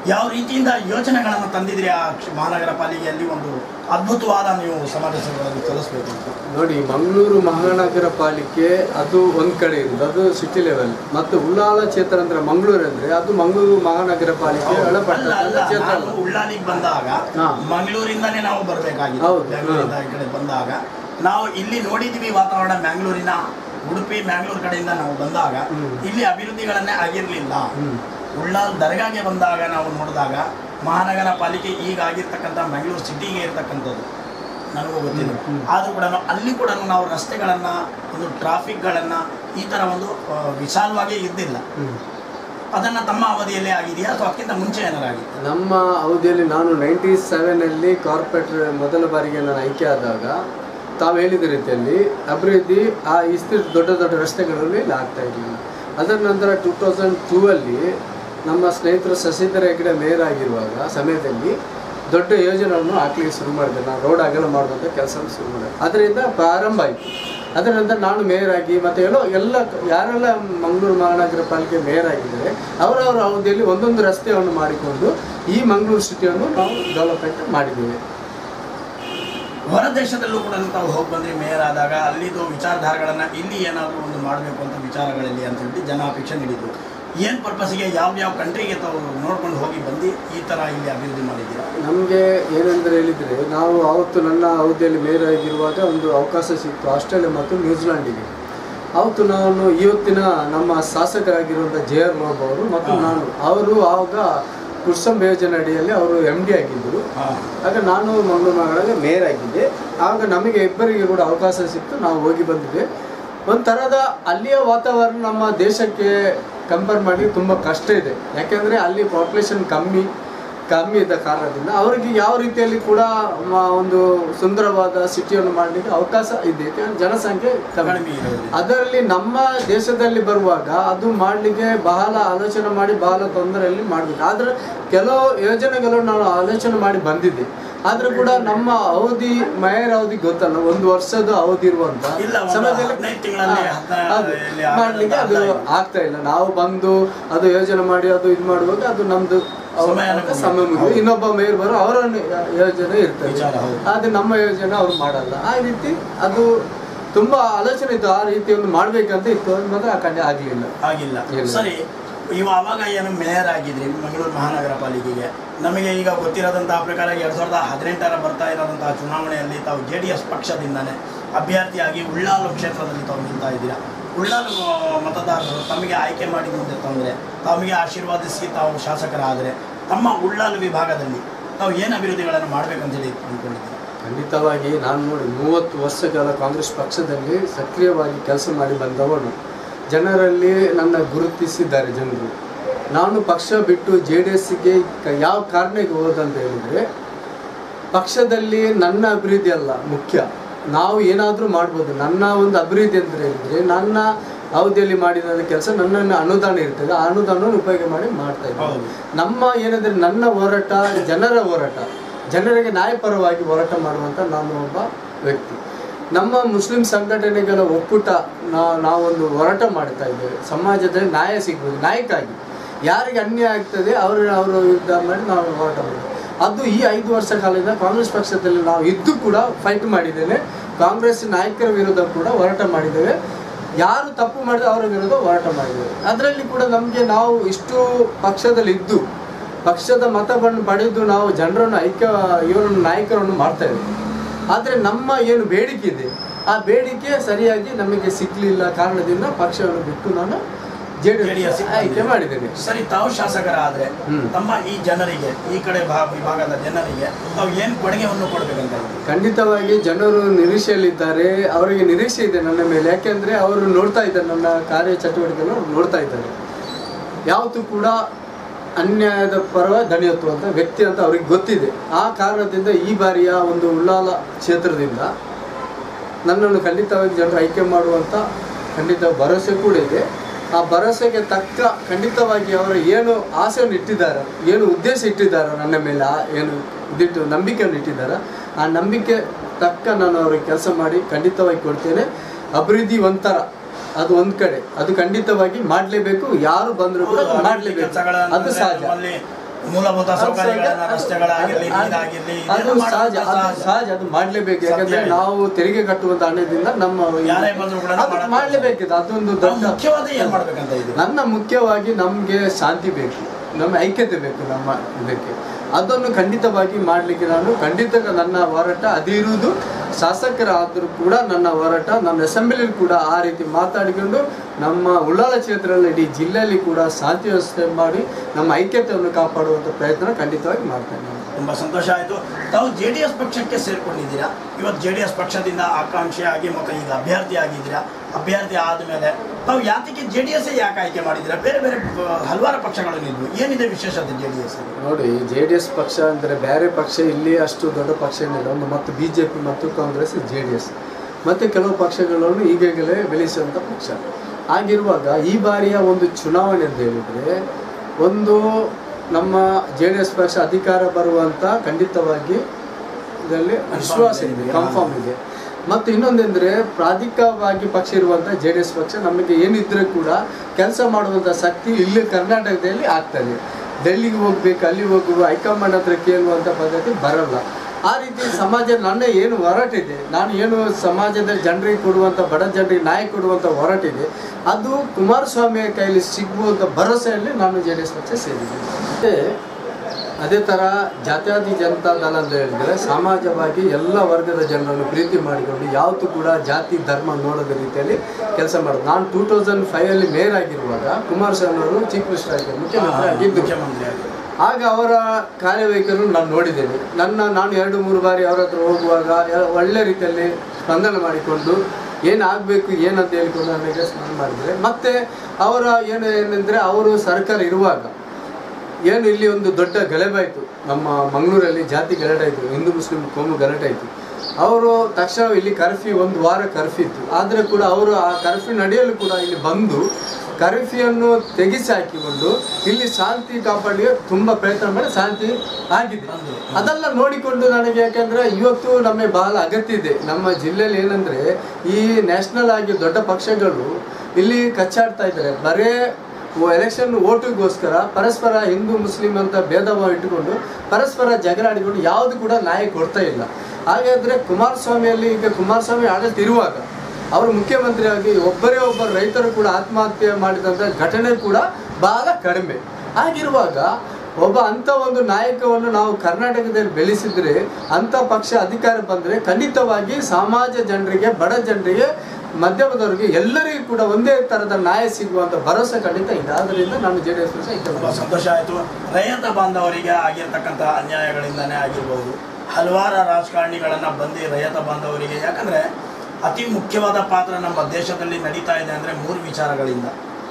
ಯಾವ ರೀತಿಯಿಂದ ಯೋಜನೆಗಳನ್ನು ತಂದಿದ್ರಿ ಆ ಕ್ಷ- ಮಹಾನಗರ ಪಾಲಿಕೆಯಲ್ಲಿ ಒಂದು ಅದ್ಭುತವಾದ ನೀವು ಸಮಾಜ ಸೇವೆಗಳನ್ನು ಸಲ್ಲಿಸಬೇಕು ಅಂತ ನೋಡಿ ಮಂಗಳೂರು ಮಹಾನಗರ ಪಾಲಿಕೆ ಅದು ಒಂದ್ ಕಡೆ ಇರೋದು ಅದು ಸಿಟಿ ಲೆವೆಲ್ ಮತ್ತು ಉಳ್ಳಾಲ ಕ್ಷೇತ್ರ ಅಂದ್ರೆ ಮಂಗಳೂರು ಅಂದ್ರೆ ಅದು ಮಂಗಳೂರು ಮಹಾನಗರ ಪಾಲಿಕೆ ಅಲ್ಲ ಒಳಪಟ್ಟ ಅಲ್ಲ ಕ್ಷೇತ್ರ ನಾನು ಅಲ್ಲ ಉಳ್ಳಾಲಿಗೆ ಬಂದಾಗ ಹಾ. ಮಂಗಳೂರಿಂದಾನೇ ನಾವು ಬರಬೇಕಾಗಿತ್ತು ಹೌದು, ಬೆಂಗಳೂರಿಂದ ಈ ಕಡೆ ಬಂದಾಗ ನಾವು ಇಲ್ಲಿ ನೋಡಿದ್ವಿ ವಾತಾವರಣ ಮ್ಯಾಂಗ್ಳೂರಿನ ಉಡುಪಿ ಮ್ಯಾಂಗ್ಳೂರ್ ಕಡೆಯಿಂದ ನಾವು ಬಂದಾಗ ಹ್ಮ್. ಇಲ್ಲಿ ಅಭಿವೃದ್ಧಿಗಳನ್ನೇ ಆಗಿರಲಿಲ್ಲ ಹ್ಮ್ ಉಳ್ಳಾಲ್ ದರ್ಗಾಗೆ ಬಂದಾಗ ನಾವು ನೋಡಿದಾಗ ಮಹಾನಗರ ಪಾಲಿಕೆ ಈಗ ಆಗಿರ್ತಕ್ಕಂಥ ಬೆಂಗಳೂರು ಸಿಟಿಗೆ ಇರ್ತಕ್ಕಂಥದ್ದು ನನಗೂ ಗೊತ್ತಿಲ್ಲ ಹ್ಮ್, ಹ್ಮ್. ಆದರೂ ಕೂಡ ಅಲ್ಲಿ ಕೂಡ ನಾವು ರಸ್ತೆಗಳನ್ನು ಒಂದು ಟ್ರಾಫಿಕ್ಗಳನ್ನು ಈ ಥರ ಒಂದು ಆ, ವಿಶಾಲವಾಗಿ ಇದ್ದಿಲ್ಲ ಹ್ಮ್ ಅದನ್ನು ತಮ್ಮ ಅವಧಿಯಲ್ಲೇ ಆಗಿದೆಯಾ ಅಥವಾ ಅದಕ್ಕಿಂತ ಮುಂಚೆ ಏನಾರಾಗಿತ್ತು ನಮ್ಮ ಅವಧಿಯಲ್ಲಿ ನಾನು ನೈಂಟಿ ಸೆವೆನಲ್ಲಿ ಕಾರ್ಪೊರೇಟರ್ ಮೊದಲ ಬಾರಿಗೆ ನಾನು ಆಯ್ಕೆ ಆದಾಗ ತಾವು ಹೇಳಿದ ರೀತಿಯಲ್ಲಿ ಅಭಿವೃದ್ಧಿ ಆ ಇಷ್ಟು ದೊಡ್ಡ ದೊಡ್ಡ ರಸ್ತೆಗಳಲ್ಲಿ ಇಲ್ಲಿ ಆಗ್ತಾ ಇರಲಿಲ್ಲ ಅದರ ನಂತರ ಟೂ ತೌಸಂಡ್ ಟೂ ಅಲ್ಲಿ ನಮ್ಮ ಸ್ನೇಹಿತರು ಶಶಿಧರ ಹೆಗಡೆ ಮೇಯರ್ ಆಗಿರುವಾಗ ಸಮಯದಲ್ಲಿ ದೊಡ್ಡ ಯೋಜನೆಯನ್ನು ಹಾಕ್ಲಿಕ್ಕೆ ಶುರು ಮಾಡಿದೆ ನಾನು ರೋಡ್ ಅಗಲ ಮಾಡುವಂಥ ಕೆಲಸ ಶುರು ಮಾಡಿದೆ ಅದರಿಂದ ಪ್ರಾರಂಭ ಆಯಿತು ಅದರ ನಂತರ ನಾನು ಮೇಯರ್ ಆಗಿ ಮತ್ತೆ ಎಲ್ಲೋ ಎಲ್ಲ ಯಾರೆಲ್ಲ ಮಂಗಳೂರು ಮಹಾನಗರ ಪಾಲಿಕೆ ಮೇಯರ್ ಆಗಿದ್ದಾರೆ ಅವರವರ ಅವಧಿಯಲ್ಲಿ ಒಂದೊಂದು ರಸ್ತೆಯನ್ನು ಮಾಡಿಕೊಂಡು ಈ ಮಂಗಳೂರು ಸಿಟಿಯನ್ನು ನಾವು ಡೆವಲಪ್ಮೆಂಟ್ ಮಾಡಿದ್ದೇವೆ ಹೊರ ದೇಶದಲ್ಲೂ ಕೂಡ ತಾವು ಹೋಗಿ ಬಂದ್ರಿ ಮೇಯರ್ ಆದಾಗ ಅಲ್ಲಿದು ವಿಚಾರಧಾರೆಗಳನ್ನು ಇಲ್ಲಿ ಏನಾದರೂ ಒಂದು ಮಾಡಬೇಕು ಅಂತ ವಿಚಾರಗಳಲ್ಲಿ ಅಂತ ಹೇಳಿ ಜನ ಅಪೇಕ್ಷೆ ನೀಡಿದ್ರು ಏನು ಪರ್ಪಸ್ಗೆ ಯಾವ ಯಾವ ಕಂಟ್ರಿಗೆ ತಾವು ನೋಡ್ಕೊಂಡು ಹೋಗಿ ಬಂದು ಈ ಥರ ಇಲ್ಲಿ ಅಭಿವೃದ್ಧಿ ಮಾಡಿದ್ದೀರಾ ನಮಗೆ ಏನಂದ್ರೆ ಹೇಳಿದರೆ ನಾವು ಆವತ್ತು ನನ್ನ ಅವಧಿಯಲ್ಲಿ ಮೇಯರ್ ಆಗಿರುವಾಗ ಒಂದು ಅವಕಾಶ ಸಿಕ್ತು ಆಸ್ಟ್ರೇಲಿಯಾ ಮತ್ತು ನ್ಯೂಜಿಲ್ಯಾಂಡಿಗೆ ಅವತ್ತು ನಾನು ಇವತ್ತಿನ ನಮ್ಮ ಶಾಸಕರಾಗಿರುವಂಥ ಜೆ ಆರ್ ಲೋಬ್ ಅವರು ಮತ್ತು ಹಾ. ನಾನು ಅವರು ಆವಾಗ ಕುರ್ಸಂಬ ಯೋಜನೆ ಅಡಿಯಲ್ಲಿ ಅವರು ಎಮ್ ಡಿ ಆಗಿದ್ದರು ಹಾಂ ಆಗ ನಾನು ಮಂಗಳೂರು ಮಗಳಿಗೆ ಮೇಯರ್ ಆಗಿದ್ದೆ ಆಗ ನಮಗೆ ಇಬ್ಬರಿಗೆ ಕೂಡ ಅವಕಾಶ ಸಿಕ್ತು ನಾವು ಹೋಗಿ ಬಂದಿದ್ದೆ ಒಂಥರದ ಅಲ್ಲಿಯ ವಾತಾವರಣ ನಮ್ಮ ದೇಶಕ್ಕೆ ಕಂಪೇರ್ ಮಾಡಿ ತುಂಬ ಕಷ್ಟ ಇದೆ ಯಾಕೆಂದರೆ ಅಲ್ಲಿ ಪಾಪ್ಯುಲೇಷನ್ ಕಮ್ಮಿ ಕಮ್ಮಿ ಇದ್ದ ಕಾರಣದಿಂದ ಅವರಿಗೆ ಯಾವ ರೀತಿಯಲ್ಲಿ ಕೂಡ ಮ- ಒಂದು ಸುಂದರವಾದ ಸಿಟಿಯನ್ನು ಮಾಡಲಿಕ್ಕೆ ಅವಕಾಶ ಇದೆ ಯಾಕಂದ್ರೆ ಜನಸಂಖ್ಯೆ ಕಮ್ಮಿ ಕಡಿಮೆ ಇರೋದ್ರಿಂದ. ಅದರಲ್ಲಿ ನಮ್ಮ ದೇಶದಲ್ಲಿ ಬರುವಾಗ ಅದು ಮಾಡಲಿಕ್ಕೆ ಬಹಳ ಆಲೋಚನೆ ಮಾಡಿ ಬಹಳ ತೊಂದರೆಯಲ್ಲಿ ಮಾಡಬೇಕು ಆದ್ರೆ ಕೆಲವು ಯೋಜನೆಗಳು ನಾನು ಆಲೋಚನೆ ಮಾಡಿ ಬಂದಿದ್ದೆ ಆದ್ರೂ ಕೂಡ ನಮ್ಮ ಅವಧಿ ಮೇಯರ್ ಅವಧಿ ಗೊತ್ತಲ್ಲ ಒಂದು ವರ್ಷದ ಅವಧಿ ಇರುವಂತ ಇಲ್ಲ, ಒಂದು ಸಮಯದಲ್ಲಿ ಹದಿನೈದು ತಿಂಗಳಲ್ಲಿ ಹಾ, ಹದಿನೈದು ಅದು ಇಲ್ಲಿ ಮಾಡ್ಲಿಕ್ಕೆ ಅದು ಆಗ್ತಾ ಇಲ್ಲ. ಆಗ್ತಾ ಇಲ್ಲ ನಾವು ಬಂದು ಅದು ಯೋಜನೆ ಮಾಡಿ ಅದು ಇದು ಮಾಡುವಾಗ ಅದು ನಮ್ದು ಅವ್ರ- ಸಮಯ ಮುಗಿಯುತ್ತೆ. ಸಮಯ ಮುಗಿದು ಹೌದು. ಇನ್ನೊಬ್ಬ ಮೇಯರ್ ಬರೋ ಅವರ ಯೋಜನೆ ಇರ್ತದೆ ವಿಚಾರ ಹೌದು. ಆದ್ರೆ ನಮ್ಮ ಯೋಜನೆ ಅವ್ರು ಮಾಡಲ್ಲ ಆ ರೀತಿ ಅದು ತುಂಬಾ ಆಲೋಚನೆ ಇತ್ತು ಆ ರೀತಿ ಒಂದು ಮಾಡ್ಬೇಕಂತ ಇತ್ತು ಅದು ಮಾತ್ರ ಆ ಕಡೆ ಆಗ್ಲಿಲ್ಲ ಆಗಿಲ್ಲ ಇಲ್ಲ. ಸರಿ ಇವ ಅವಾಗ ಏನು ಮೇಯರ್ ಆಗಿದ್ರಿ ಮಂಗಳೂರು ಮಹಾನಗರ ಪಾಲಿಕೆಗೆ ನಮಗೆ ಈಗ ಗೊತ್ತಿರೋದಂತಹ ಪ್ರಕಾರ ಎರಡ್ ಸಾವಿರದ ಹದಿನೆಂಟರ ಬರ್ತಾ ಇರೋದಂತಹ ಚುನಾವಣೆಯಲ್ಲಿ ತಾವು ಜೆ ಡಿ ಎಸ್ ಪಕ್ಷದಿಂದನೇ ಅಭ್ಯರ್ಥಿಯಾಗಿ ಉಳ್ಳಾಲು ಕ್ಷೇತ್ರದಲ್ಲಿ ತಾವು ನಿಲ್ತಾ ಇದ್ದೀರಾ ಉಳ್ಳಾಲು ಆ, ಮತದಾರರು ತಮಗೆ ಆಯ್ಕೆ ಮಾಡಿ ಮುಂದೆ ತಂದರೆ ತಮಗೆ ಆಶೀರ್ವಾದಿಸಿ ತಾವು ಶಾಸಕರಾದರೆ ತಮ್ಮ ಉಳ್ಳಾಲು ವಿಭಾಗದಲ್ಲಿ ತಾವು ಏನು ಅಭಿವೃದ್ಧಿಗಳನ್ನು ಮಾಡ್ಬೇಕಂತೇಳಿ ಅಂದ್ಕೊಂಡಿದ್ದೀರಾ ಖಂಡಿತವಾಗಿ ನಾನು ನೋಡಿ ಮೂವತ್ತು ವರ್ಷಗಳ ಕಾಂಗ್ರೆಸ್ ಪಕ್ಷದಲ್ಲಿ ಸಕ್ರಿಯವಾಗಿ ಕೆಲಸ ಮಾಡಿ ಬಂದವನು ಜನರಲ್ಲಿ ನನ್ನ ಗುರುತಿಸಿದ್ದಾರೆ ಜನರು ನಾನು ಪಕ್ಷ ಬಿಟ್ಟು ಜೆ ಡಿ ಎಸ್ಗೆ ಯಾವ ಕಾರಣಕ್ಕೆ ಹೋದಂತ ಹೇಳಿದರೆ ಪಕ್ಷದಲ್ಲಿ ನನ್ನ ಅಭಿವೃದ್ಧಿ ಅಲ್ಲ ಮುಖ್ಯ ನಾವು ಏನಾದರೂ ಮಾಡ್ಬೋದು ನನ್ನ ಒಂದು ಅಭಿವೃದ್ಧಿ ಅಂತ ಹೇಳಿದರೆ ನನ್ನ ಅವಧಿಯಲ್ಲಿ ಮಾಡಿದ ಕೆಲಸ ನನ್ನ ಅನುದಾನ ಇರ್ತದೆ ಆ ಅನುದಾನವನ್ನು ಉಪಯೋಗ ಮಾಡಿ ಮಾಡ್ತಾ ಇದ್ದೀನಿ ಹೌದು ನಮ್ಮ ಏನಂದ್ರೆ ನನ್ನ ಹೋರಾಟ ಜನರ ಹೋರಾಟ ಜನರಿಗೆ ನ್ಯಾಯಪರವಾಗಿ ಹೋರಾಟ ಮಾಡುವಂತ ನಾನು ಒಬ್ಬ ವ್ಯಕ್ತಿ ನಮ್ಮ ಮುಸ್ಲಿಂ ಸಂಘಟನೆಗಳ ಒಕ್ಕೂಟ ನಾ- ನಾವೊಂದು ಹೋರಾಟ ಮಾಡ್ತಾ ಇದ್ದೇವೆ ಸಮಾಜದಲ್ಲಿ ನ್ಯಾಯ ಸಿಗ್ಬೋದು ನ್ಯಾಯಕ್ಕಾಗಿ ಯಾರಿಗೆ ಅನ್ಯಾಯ ಆಗ್ತದೆ ಅವರು ಅವರು ವಿರುದ್ಧ ಮಾಡಿ ನಾವು ಹೋರಾಟ ಮಾಡ್ತೀವಿ ಅದು ಈ ಐದು ವರ್ಷ ಕಾಲದಿಂದ ಕಾಂಗ್ರೆಸ್ ಪಕ್ಷದಲ್ಲಿ ನಾವು ಇದ್ದು ಕೂಡ ಫೈಟ್ ಮಾಡಿದ್ದೇವೆ ಕಾಂಗ್ರೆಸ್ ನಾಯಕರ ವಿರುದ್ಧ ಕೂಡ ಹೋರಾಟ ಮಾಡಿದ್ದೇವೆ ಯಾರು ತಪ್ಪು ಮಾಡಿದ್ರೆ ಅವರ ವಿರುದ್ಧ ಹೋರಾಟ ಮಾಡಿದ್ದೇವೆ ಅದರಲ್ಲಿ ಕೂಡ ನಮಗೆ ನಾವು ಇಷ್ಟು ಪಕ್ಷದಲ್ಲಿ ಇದ್ದು ಪಕ್ಷದ ಮತವನ್ನು ಪಡೆದು ನಾವು ಜನರನ್ನು ಐಕ್ಯ ಇವರನ್ನು ನಾಯಕರನ್ನು ಮಾಡ್ತಾ ಇದ್ದೇವೆ ಆದರೆ ನಮ್ಮ ಏನು ಬೇಡಿಕೆ ಇದೆ ಆ ಬೇಡಿಕೆ ಸರಿಯಾಗಿ ನಮಗೆ ಸಿಕ್ಕಲಿಲ್ಲ ಕಾರಣದಿಂದ ಪಕ್ಷವನ್ನು ಬಿಟ್ಟು ನಾನು ಜೆ ಡಿ JDS ಎಸ್ ಆಯ್ಕೆ ಮಾಡಿದ್ದೇನೆ ಸರಿ ತಾವು ಶಾಸಕರಾದ್ರೆ ಹ್ಮ್. ತಮ್ಮ ಈ ಜನರಿಗೆ ಈ ಕಡೆ ಭಾ- ವಿಭಾಗದ ಜನರಿಗೆ ತಾವು ಏನು ಕೊಡುಗೆಯನ್ನು ಕೊಡ್ಬೇಕಂತ ಇದ್ದೀರಿ? ಖಂಡಿತವಾಗಿ ಜನರು ನಿರೀಕ್ಷೆಯಲ್ಲಿದ್ದಾರೆ ಅವರಿಗೆ ನಿರೀಕ್ಷೆ ಇದೆ ನನ್ನ ಮೇಲೆ ಯಾಕೆಂದ್ರೆ ಅವರು ನೋಡ್ತಾ ಇದ್ದಾರೆ ನನ್ನ ಕಾರ್ಯ ಚಟುವಟಿಕೆಗಳನ್ನು ನೋಡ್ತಾ ಇದ್ದಾರೆ ಯಾವತ್ತೂ ಕೂಡ ಅನ್ಯಾಯದ ಪರವ ದಣಿಯುತ್ತುವಂಥ ವ್ಯಕ್ತಿ ಅಂತ ಅವ್ರಿಗೆ ಗೊತ್ತಿದೆ ಆ ಕಾರಣದಿಂದ ಈ ಬಾರಿಯ ಒಂದು ಉಳ್ಳಾಲ ಕ್ಷೇತ್ರದಿಂದ ನನ್ನನ್ನು ಖಂಡಿತವಾಗಿ ಜನರು ಆಯ್ಕೆ ಮಾಡುವಂಥ ಖಂಡಿತ ಭರವಸೆ ಕೂಡ ಇದೆ ಆ ಭರವಸೆಗೆ ತಕ್ಕ ಖಂಡಿತವಾಗಿ ಅವರು ಏನು ಆಸೆಯನ್ನು ಇಟ್ಟಿದ್ದಾರೆ ಏನು ಉದ್ದೇಶ ಇಟ್ಟಿದ್ದಾರೋ ನನ್ನ ಮೇಲೆ ಆ ಏನು ಇದಿಟ್ಟು ನಂಬಿಕೆಯನ್ನು ಇಟ್ಟಿದ್ದಾರೆ ಆ ನಂಬಿಕೆ ತಕ್ಕ ನಾನು ಅವ್ರಿಗೆ ಕೆಲಸ ಮಾಡಿ ಖಂಡಿತವಾಗಿ ಕೊಡ್ತೇನೆ ಅಭಿವೃದ್ಧಿ ಒಂಥರ ಅದು ಒಂದ್ ಕಡೆ ಅದು ಖಂಡಿತವಾಗಿ ಮಾಡಲೇಬೇಕು ಯಾರು ಬಂದರೂ ಕೂಡ ಹೌದು, ಮಾಡಲೇಬೇಕು ಕೆಲ್ಸಗಳನ್ನ ಅದು ಸಹಜ ನಮ್ಮಲ್ಲಿ ಮೂಲಭೂತ ಸೌಕರ್ಯಗಳನ್ನ ಅದು- ರಸ್ತೆಗಳಾಗಿರ್ಲಿ ಅದು- ನೀರಾಗಿರ್ಲಿ ಅದು ಇದೆಲ್ಲ ಸಹಜ ಮಾಡೋದು ಅದು ಸಹಜ. ಸಹಜ ಅದು ಮಾಡ್ಲೇಬೇಕು ಯಾಕಂದ್ರೆ ಸತ್ಯ. ನಾವು ತೆರಿಗೆ ಕಟ್ಟುವಂತ ಹಣದಿಂದ ನಮ್ಮ ಈ- ಯಾರೇ ಬಂದ್ರು ಕೂಡ ಅದು ಮಾಡೋದು ಮಾಡ್ಲೇಬೇಕಿದೆ ಅದೊಂದು ನಾವು ದೊಡ್ಡ ಮುಖ್ಯವಾದ ಏನ್ ಮಾಡ್ಬೇಕಂತ ಇದೆ ನನ್ನ ಮುಖ್ಯವಾಗಿ ನಮಗೆ ಶಾಂತಿ ಬೇಕು ನಮ್ಮ ಐಕ್ಯತೆ ಬೇಕು ನಮ್ಮ ಇದಕ್ಕೆ ಅದನ್ನು ಖಂಡಿತವಾಗಿ ಮಾಡಲಿಕ್ಕೆ ನಾನು ಖಂಡಿತ ನನ್ನ ಹೋರಾಟ ಅದಿರುವುದು ಶಾಸಕರಾದರೂ ಕೂಡ ನನ್ನ ಹೋರಾಟ ನನ್ನ ಅಸೆಂಬ್ಲಿ ಕೂಡ ಆ ರೀತಿ ಮಾತಾಡಿಕೊಂಡು ನಮ್ಮ ಉಳ್ಳಾಲ ಕ್ಷೇತ್ರದಲ್ಲಿ ಇಡೀ ಜಿಲ್ಲೆಯಲ್ಲಿ ಕೂಡ ಶಾಂತಿ ವ್ಯವಸ್ಥೆ ಮಾಡಿ ನಮ್ಮ ಐಕ್ಯತೆಯನ್ನು ಕಾಪಾಡುವಂಥ ಪ್ರಯತ್ನ ಖಂಡಿತವಾಗಿ ಮಾಡ್ತೇನೆ ನಾನು. ತುಂಬಾ ಸಂತೋಷ ಆಯಿತು ತಾವು ಜೆ ಡಿ ಎಸ್ ಪಕ್ಷಕ್ಕೆ ಸೇರ್ಕೊಂಡಿದ್ದೀರಾ ಇವತ್ತು ಜೆ ಡಿ ಎಸ್ ಪಕ್ಷದಿಂದ ಆಕಾಂಕ್ಷಿಯಾಗಿ ಮತ್ತು ಈಗ ಅಭ್ಯರ್ಥಿ ಆಗಿದ್ದೀರಾ ಅಭ್ಯರ್ಥಿ ಆದಮೇಲೆ ತಾವು ಯಾತಕ್ಕೆ ಜೆ ಡಿ ಎಸ್ ಯಾಕೆ ಆಯ್ಕೆ ಮಾಡಿದ್ದೀರಾ ಬೇರೆ ಬೇರೆ ಆ, ಹಲವಾರು ಪಕ್ಷಗಳು ನಿಲ್ವು ಏನಿದೆ ವಿಶೇಷತೆ ಜೆ ಡಿ ಎಸ್ ನೋಡಿ ಜೆ ಡಿ ಎಸ್ ಪಕ್ಷ ಅಂದರೆ ಬೇರೆ ಪಕ್ಷ ಇಲ್ಲಿ ಅಷ್ಟು ದೊಡ್ಡ ಪಕ್ಷ ಏನಿಲ್ಲ ಒಂದು ಮತ್ತು ಬಿ ಜೆ ಪಿ ಮತ್ತು ಕಾಂಗ್ರೆಸ್ ಜೆ ಡಿ ಎಸ್ ಮತ್ತು ಕೆಲವು ಪಕ್ಷಗಳನ್ನು ಈಗಾಗಲೇ ಬೆಳೆಸುವಂಥ ಪಕ್ಷ ಹಾಗಿರುವಾಗ ಈ ಬಾರಿಯ ಒಂದು ಚುನಾವಣೆ ಅಂತ ಹೇಳಿದರೆ ಒಂದು ನಮ್ಮ ಜೆ ಡಿ ಎಸ್ ಪಕ್ಷ ಅಧಿಕಾರ ಬರುವಂಥ ಖಂಡಿತವಾಗಿ ಇದರಲ್ಲಿ ವಿಶ್ವಾಸ ಇದೆ ಕನ್ಫರ್ಮ್ ಇದೆ ಮತ್ತು ಇನ್ನೊಂದೆಂದರೆ ಪ್ರಾಧಿಕವಾಗಿ ಪಕ್ಷ ಇರುವಂಥ ಜೆ ಡಿ ಎಸ್ ಪಕ್ಷ ನಮಗೆ ಏನಿದ್ರೆ ಕೂಡ ಕೆಲಸ ಮಾಡುವಂಥ ಶಕ್ತಿ ಇಲ್ಲಿ ಕರ್ನಾಟಕದಲ್ಲಿ ಆಗ್ತದೆ ಡೆಲ್ಲಿಗೆ ಹೋಗ್ಬೇಕು ಅಲ್ಲಿ ಹೋಗುವ ಹೈಕಮಾಂಡ್ ಹತ್ರ ಕೇಳುವಂಥ ಪದ್ಧತಿ ಬರಲ್ಲ ಆ ರೀತಿ ಸಮಾಜ ನನ್ನ ಏನು ಹೋರಾಟ ಇದೆ ನಾನು ಏನು ಸಮಾಜದ ಜನರಿಗೆ ಕೊಡುವಂಥ ಬಡ ಜನರಿಗೆ ನ್ಯಾಯ ಕೊಡುವಂಥ ಹೋರಾಟ ಇದೆ ಅದು ಕುಮಾರಸ್ವಾಮಿಯ ಕೈಲಿ ಸಿಗುವಂಥ ಭರವಸೆಯಲ್ಲಿ ನಾನು ಜೆ ಡಿ ಎಸ್ ಪಕ್ಷ ಸೇರಿದ್ದೀನಿ ಮತ್ತೆ ಅದೇ ಥರ ಜಾತ್ಯಾದಿ ಜನತಾ ದಳ ಅಂತ ಹೇಳಿದ್ರೆ ಸಮಾಜವಾಗಿ ಎಲ್ಲ ವರ್ಗದ ಜನರನ್ನು ಪ್ರೀತಿ ಮಾಡಿಕೊಂಡು ಯಾವತ್ತೂ ಕೂಡ ಜಾತಿ ಧರ್ಮ ನೋಡೋದ ರೀತಿಯಲ್ಲಿ ಕೆಲಸ ಮಾಡೋದು ನಾನು ಟೂ ತೌಸಂಡ್ ಫೈವಲ್ಲಿ ಮೇಯರ್ ಆಗಿರುವಾಗ ಕುಮಾರಸ್ವಾಮಿ ಅವರು ಚೀಫ್ ಮಿನಿಸ್ಟರ್ ಆಗಿದ್ದರು ಮುಖ್ಯಮಂತ್ರಿ ಆಗಿದ್ದರು ಮುಖ್ಯಮಂತ್ರಿ ಆಗಿ ಆಗ ಅವರ ಕಾರ್ಯವೈಖರಿಯನ್ನು ನಾನು ನೋಡಿದ್ದೇನೆ ನನ್ನ ನಾನು ಎರಡು ಮೂರು ಬಾರಿ ಅವರ ಹತ್ರ ಹೋಗುವಾಗ ಎ- ಒಳ್ಳೆ ರೀತಿಯಲ್ಲಿ ಸ್ಪಂದನೆ ಮಾಡಿಕೊಂಡು ಏನಾಗಬೇಕು ಏನಂತ ಹೇಳ್ಕೊಂಡು ನನಗೆ ಸ್ಮರಣೆ ಮಾಡಿದರೆ ಮತ್ತು ಅವರ ಏನು ಏನಂದರೆ ಅವರು ಸರ್ಕಾರ ಇರುವಾಗ ಏನು ಇಲ್ಲಿ ಒಂದು ದೊಡ್ಡ ಗಲಭೆ ಆಯಿತು ನಮ್ಮ ಮಂಗಳೂರಲ್ಲಿ ಜಾತಿ ಗಲಾಟೆ ಆಯಿತು ಹಿಂದೂ ಮುಸ್ಲಿಂ ಕೋಮು ಗಲಾಟೆ ಆಯಿತು ಅವರು ತಕ್ಷಣ ಇಲ್ಲಿ ಕರ್ಫ್ಯೂ ಒಂದು ವಾರ ಕರ್ಫ್ಯೂ ಇತ್ತು ಆದರೆ ಕೂಡ ಅವರು ಆ ಕರ್ಫ್ಯೂ ನಡೆಯಲು ಕೂಡ ಇಲ್ಲಿ ಬಂದು ಕರ್ಫ್ಯೂಯನ್ನು ತೆಗೆಸಿ ಹಾಕಿಕೊಂಡು ಇಲ್ಲಿ ಶಾಂತಿ ಕಾಪಾಡಲಿಕ್ಕೆ ತುಂಬ ಪ್ರಯತ್ನ ಮಾಡಿ ಶಾಂತಿ ಆಗಿದೆ ಅದೆಲ್ಲ ನೋಡಿಕೊಂಡು ನನಗೆ ಯಾಕಂದ್ರೆ ಇವತ್ತು ನಮಗೆ ಬಹಳ ಅಗತ್ಯ ಇದೆ ನಮ್ಮ ಜಿಲ್ಲೆಯಲ್ಲಿ ಏನಂದ್ರೆ ಈ ನ್ಯಾಷನಲ್ ಆಗಿ ದೊಡ್ಡ ಪಕ್ಷಗಳು ಇಲ್ಲಿ ಕಚ್ಚಾಡ್ತಾ ಇದ್ದಾರೆ ಬರೇ ಎಲೆಕ್ಷನ್ ಓಟಿಗೋಸ್ಕರ ಪರಸ್ಪರ ಹಿಂದೂ ಮುಸ್ಲಿಂ ಅಂತ ಭೇದ ಭಾವ ಇಟ್ಟುಕೊಂಡು ಪರಸ್ಪರ ಜಗಳ ಆಡಿಕೊಂಡು ಯಾವುದು ಕೂಡ ನ್ಯಾಯ ಕೊಡ್ತಾ ಇಲ್ಲ ಹಾಗಾದ್ರೆ ಕುಮಾರಸ್ವಾಮಿಯಲ್ಲಿ ಈಗ ಕುಮಾರಸ್ವಾಮಿ ಆಡಳಿತ ಇರುವಾಗ ಅವರು ಮುಖ್ಯಮಂತ್ರಿಯಾಗಿ ಒಬ್ಬರೇ ಒಬ್ಬ ರೈತರು ಕೂಡ ಆತ್ಮಹತ್ಯೆ ಮಾಡಿದಂಥ ಘಟನೆ ಕೂಡ ಬಹಳ ಕಡಿಮೆ ಆಗಿರುವಾಗ ಒಬ್ಬ ಅಂಥ ಒಂದು ನಾಯಕವನ್ನು ನಾವು ಕರ್ನಾಟಕದಲ್ಲಿ ಬೆಳೆಸಿದ್ರೆ ಅಂಥ ಪಕ್ಷ ಅಧಿಕಾರ ಬಂದರೆ ಖಂಡಿತವಾಗಿ ಸಮಾಜ ಜನರಿಗೆ ಬಡ ಜನರಿಗೆ ಮಧ್ಯಮದವರಿಗೆ ಎಲ್ಲರಿಗೂ ಕೂಡ ಒಂದೇ ಥರದ ನ್ಯಾಯ ಸಿಗುವಂಥ ಭರವಸೆ ಖಂಡಿತ ಇದೆ ಆದ್ದರಿಂದ ನಾನು ಜೆ ಡಿ ಎಸ್ ಪಕ್ಷ ತುಂಬಾ ಇಷ್ಟಪಡ್ತೀನಿ ಸಂತೋಷ ಆಯಿತು ರೈತ ಬಾಂಧವರಿಗೆ ಆಗಿರ್ತಕ್ಕಂಥ ಅನ್ಯಾಯಗಳಿಂದನೇ ಆಗಿರ್ಬೋದು ಹಲವಾರು ರಾಜಕಾರಣಿಗಳನ್ನ ಬಂದು ರೈತ ಬಾಂಧವರಿಗೆ ಯಾಕಂದ್ರೆ ಅತಿ ಮುಖ್ಯವಾದ ಪಾತ್ರ ನಮ್ಮ ದೇಶದಲ್ಲಿ ನಡೀತಾ ಇದೆ ಅಂದರೆ ಮೂರು ವಿಚಾರಗಳಿಂದ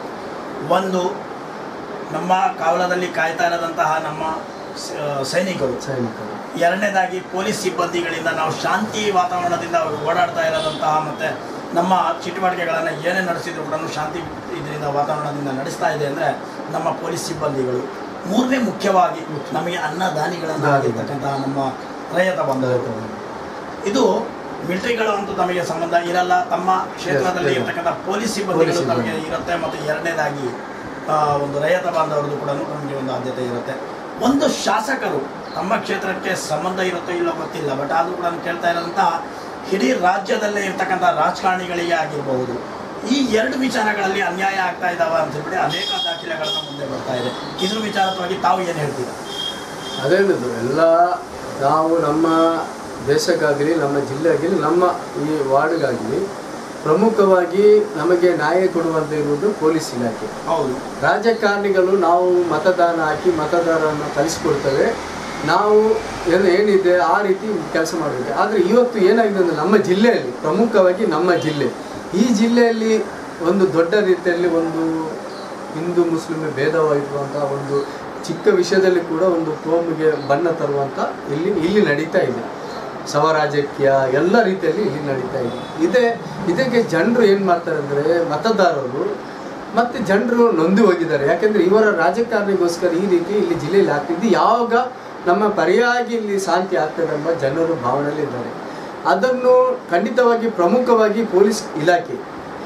ಒಂದು ನಮ್ಮ ಕಾವಲದಲ್ಲಿ ಕಾಯ್ತಾ ಇರದಂತಹ ನಮ್ಮ ಸ- ಸೈನಿಕರು ಸೈನಿಕರು ಎರಡನೇದಾಗಿ ಪೊಲೀಸ್ ಸಿಬ್ಬಂದಿಗಳಿಂದ ನಾವು ಶಾಂತಿ ವಾತಾವರಣದಿಂದ ಅವರು ಓಡಾಡ್ತಾ ಇರೋದಂತಹ ಮತ್ತು ನಮ್ಮ ಚಟುವಟಿಕೆಗಳನ್ನು ಏನೇ ನಡೆಸಿದ್ರು ಕೂಡ ಶಾಂತಿ ಇದರಿಂದ ವಾತಾವರಣದಿಂದ ನಡೆಸ್ತಾ ಇದೆ ಅಂದರೆ ನಮ್ಮ ಪೊಲೀಸ್ ಸಿಬ್ಬಂದಿಗಳು ಮೂರನೇ ಮುಖ್ಯವಾಗಿ ನಮಗೆ ಅನ್ನದಾನಿಗಳನ್ನು ಆಗಿರ್ತಕ್ಕಂತಹ ನಮ್ಮ ರೈತ ಬಂಧುಗಳು ಇದು ಮಿಲಿಟರಿಗಳು ಅಂತೂ ತಮಗೆ ಸಂಬಂಧ ಇರಲ್ಲ ತಮ್ಮ ಕ್ಷೇತ್ರದಲ್ಲಿ Yes, ಇರ್ತಕ್ಕಂಥ ಪೊಲೀಸ್ ಸಿಬ್ಬಂದಿಗಳು ಪೊಲೀಸ್ ತಮಗೆ ಸಿಬ್ಬಂದಿ. ಇರುತ್ತೆ ಮತ್ತು ಎರಡನೇದಾಗಿ ಆ, ಒಂದು ರೈತ ಬಾಂಧವರದ್ದು ಕೂಡ ನಮಗೆ ಒಂದು ಆದ್ಯತೆ ಇರುತ್ತೆ ಒಂದು ಶಾಸಕರು ತಮ್ಮ ಕ್ಷೇತ್ರಕ್ಕೆ ಸಂಬಂಧ ಇರುತ್ತೋ ಇಲ್ಲೋ ಗೊತ್ತಿಲ್ಲ ಬಟ್ ಆದರೂ ಕೂಡ ನಾನು ಕೇಳ್ತಾ ಇರೋದಂಥ ಇಡೀ ರಾಜ್ಯದಲ್ಲೇ ಇರ್ತಕ್ಕಂಥ ರಾಜಕಾರಣಿಗಳಿಗೆ ಆಗಿರಬಹುದು ಈ ಎರಡು ವಿಚಾರಗಳಲ್ಲಿ ಅನ್ಯಾಯ ಆಗ್ತಾ ಇದ್ದಾವ ಅಂತ ಹೇಳ್ಬಿಟ್ಟು ಅನೇಕ ದಾಖಲೆಗಳನ್ನ ಮುಂದೆ ಬರ್ತಾ ಇದೆ ಇದ್ರ ವಿಚಾರವಾಗಿ ತಾವು ಏನು ಹೇಳ್ತೀರಾ ಅದೇನದು ಎಲ್ಲ ನಾವು ನಮ್ಮ ದೇಶಕ್ಕಾಗಲಿ ನಮ್ಮ ಜಿಲ್ಲೆಯಾಗಲಿ ನಮ್ಮ ಈ ವಾರ್ಡ್ಗಾಗಲಿ ಪ್ರಮುಖವಾಗಿ ನಮಗೆ ನ್ಯಾಯ ಕೊಡುವಂತೆ ಇರುವುದು ಪೊಲೀಸ್ ಇಲಾಖೆ ಹೌದು ರಾಜಕಾರಣಿಗಳು ನಾವು ಮತದಾನ ಹಾಕಿ ಮತದಾರರನ್ನು ಕಲಿಸ್ಕೊಡ್ತೇವೆ ನಾವು ಏನು ಏನಿದೆ ಆ ರೀತಿ ಕೆಲಸ ಮಾಡಬೇಕು ಆದರೆ ಇವತ್ತು ಏನಾಗಿದೆ ಅಂದರೆ ನಮ್ಮ ಜಿಲ್ಲೆಯಲ್ಲಿ ಪ್ರಮುಖವಾಗಿ ನಮ್ಮ ಜಿಲ್ಲೆ ಈ ಜಿಲ್ಲೆಯಲ್ಲಿ ಒಂದು ದೊಡ್ಡ ರೀತಿಯಲ್ಲಿ ಒಂದು ಹಿಂದೂ ಮುಸ್ಲಿಂ ಭೇದವಾಗಿರುವಂಥ ಒಂದು ಚಿಕ್ಕ ವಿಷಯದಲ್ಲಿ ಕೂಡ ಒಂದು ಕೋಮಿಗೆ ಬಣ್ಣ ತರುವಂಥ ಇಲ್ಲಿ ಇಲ್ಲಿ ನಡೀತಾ ಇದೆ ಸ್ವರಾಜ್ಯಕೀಯ ಎಲ್ಲ ರೀತಿಯಲ್ಲಿ ಇಲ್ಲಿ ನಡೀತಾ ಇದೆ ಇದೇ ಇದಕ್ಕೆ ಜನರು ಏನು ಮಾಡ್ತಾರೆ ಅಂದರೆ ಮತದಾರರು ಮತ್ತು ಜನರು ನೊಂದು ಹೋಗಿದ್ದಾರೆ ಯಾಕೆಂದರೆ ಇವರ ರಾಜಕಾರಣಿಗೋಸ್ಕರ ಈ ರೀತಿ ಇಲ್ಲಿ ಜಿಲ್ಲೆಯಲ್ಲಿ ಆಗ್ತಿದ್ದು ಯಾವಾಗ ನಮ್ಮ ಪರ್ಯಾಗಿ ಇಲ್ಲಿ ಶಾಂತಿ ಆಗ್ತದೆ ಎಂಬ ಜನರು ಭಾವನೆಯಲ್ಲಿ ಇದ್ದಾರೆ ಅದನ್ನು ಖಂಡಿತವಾಗಿ ಪ್ರಮುಖವಾಗಿ ಪೊಲೀಸ್ ಇಲಾಖೆ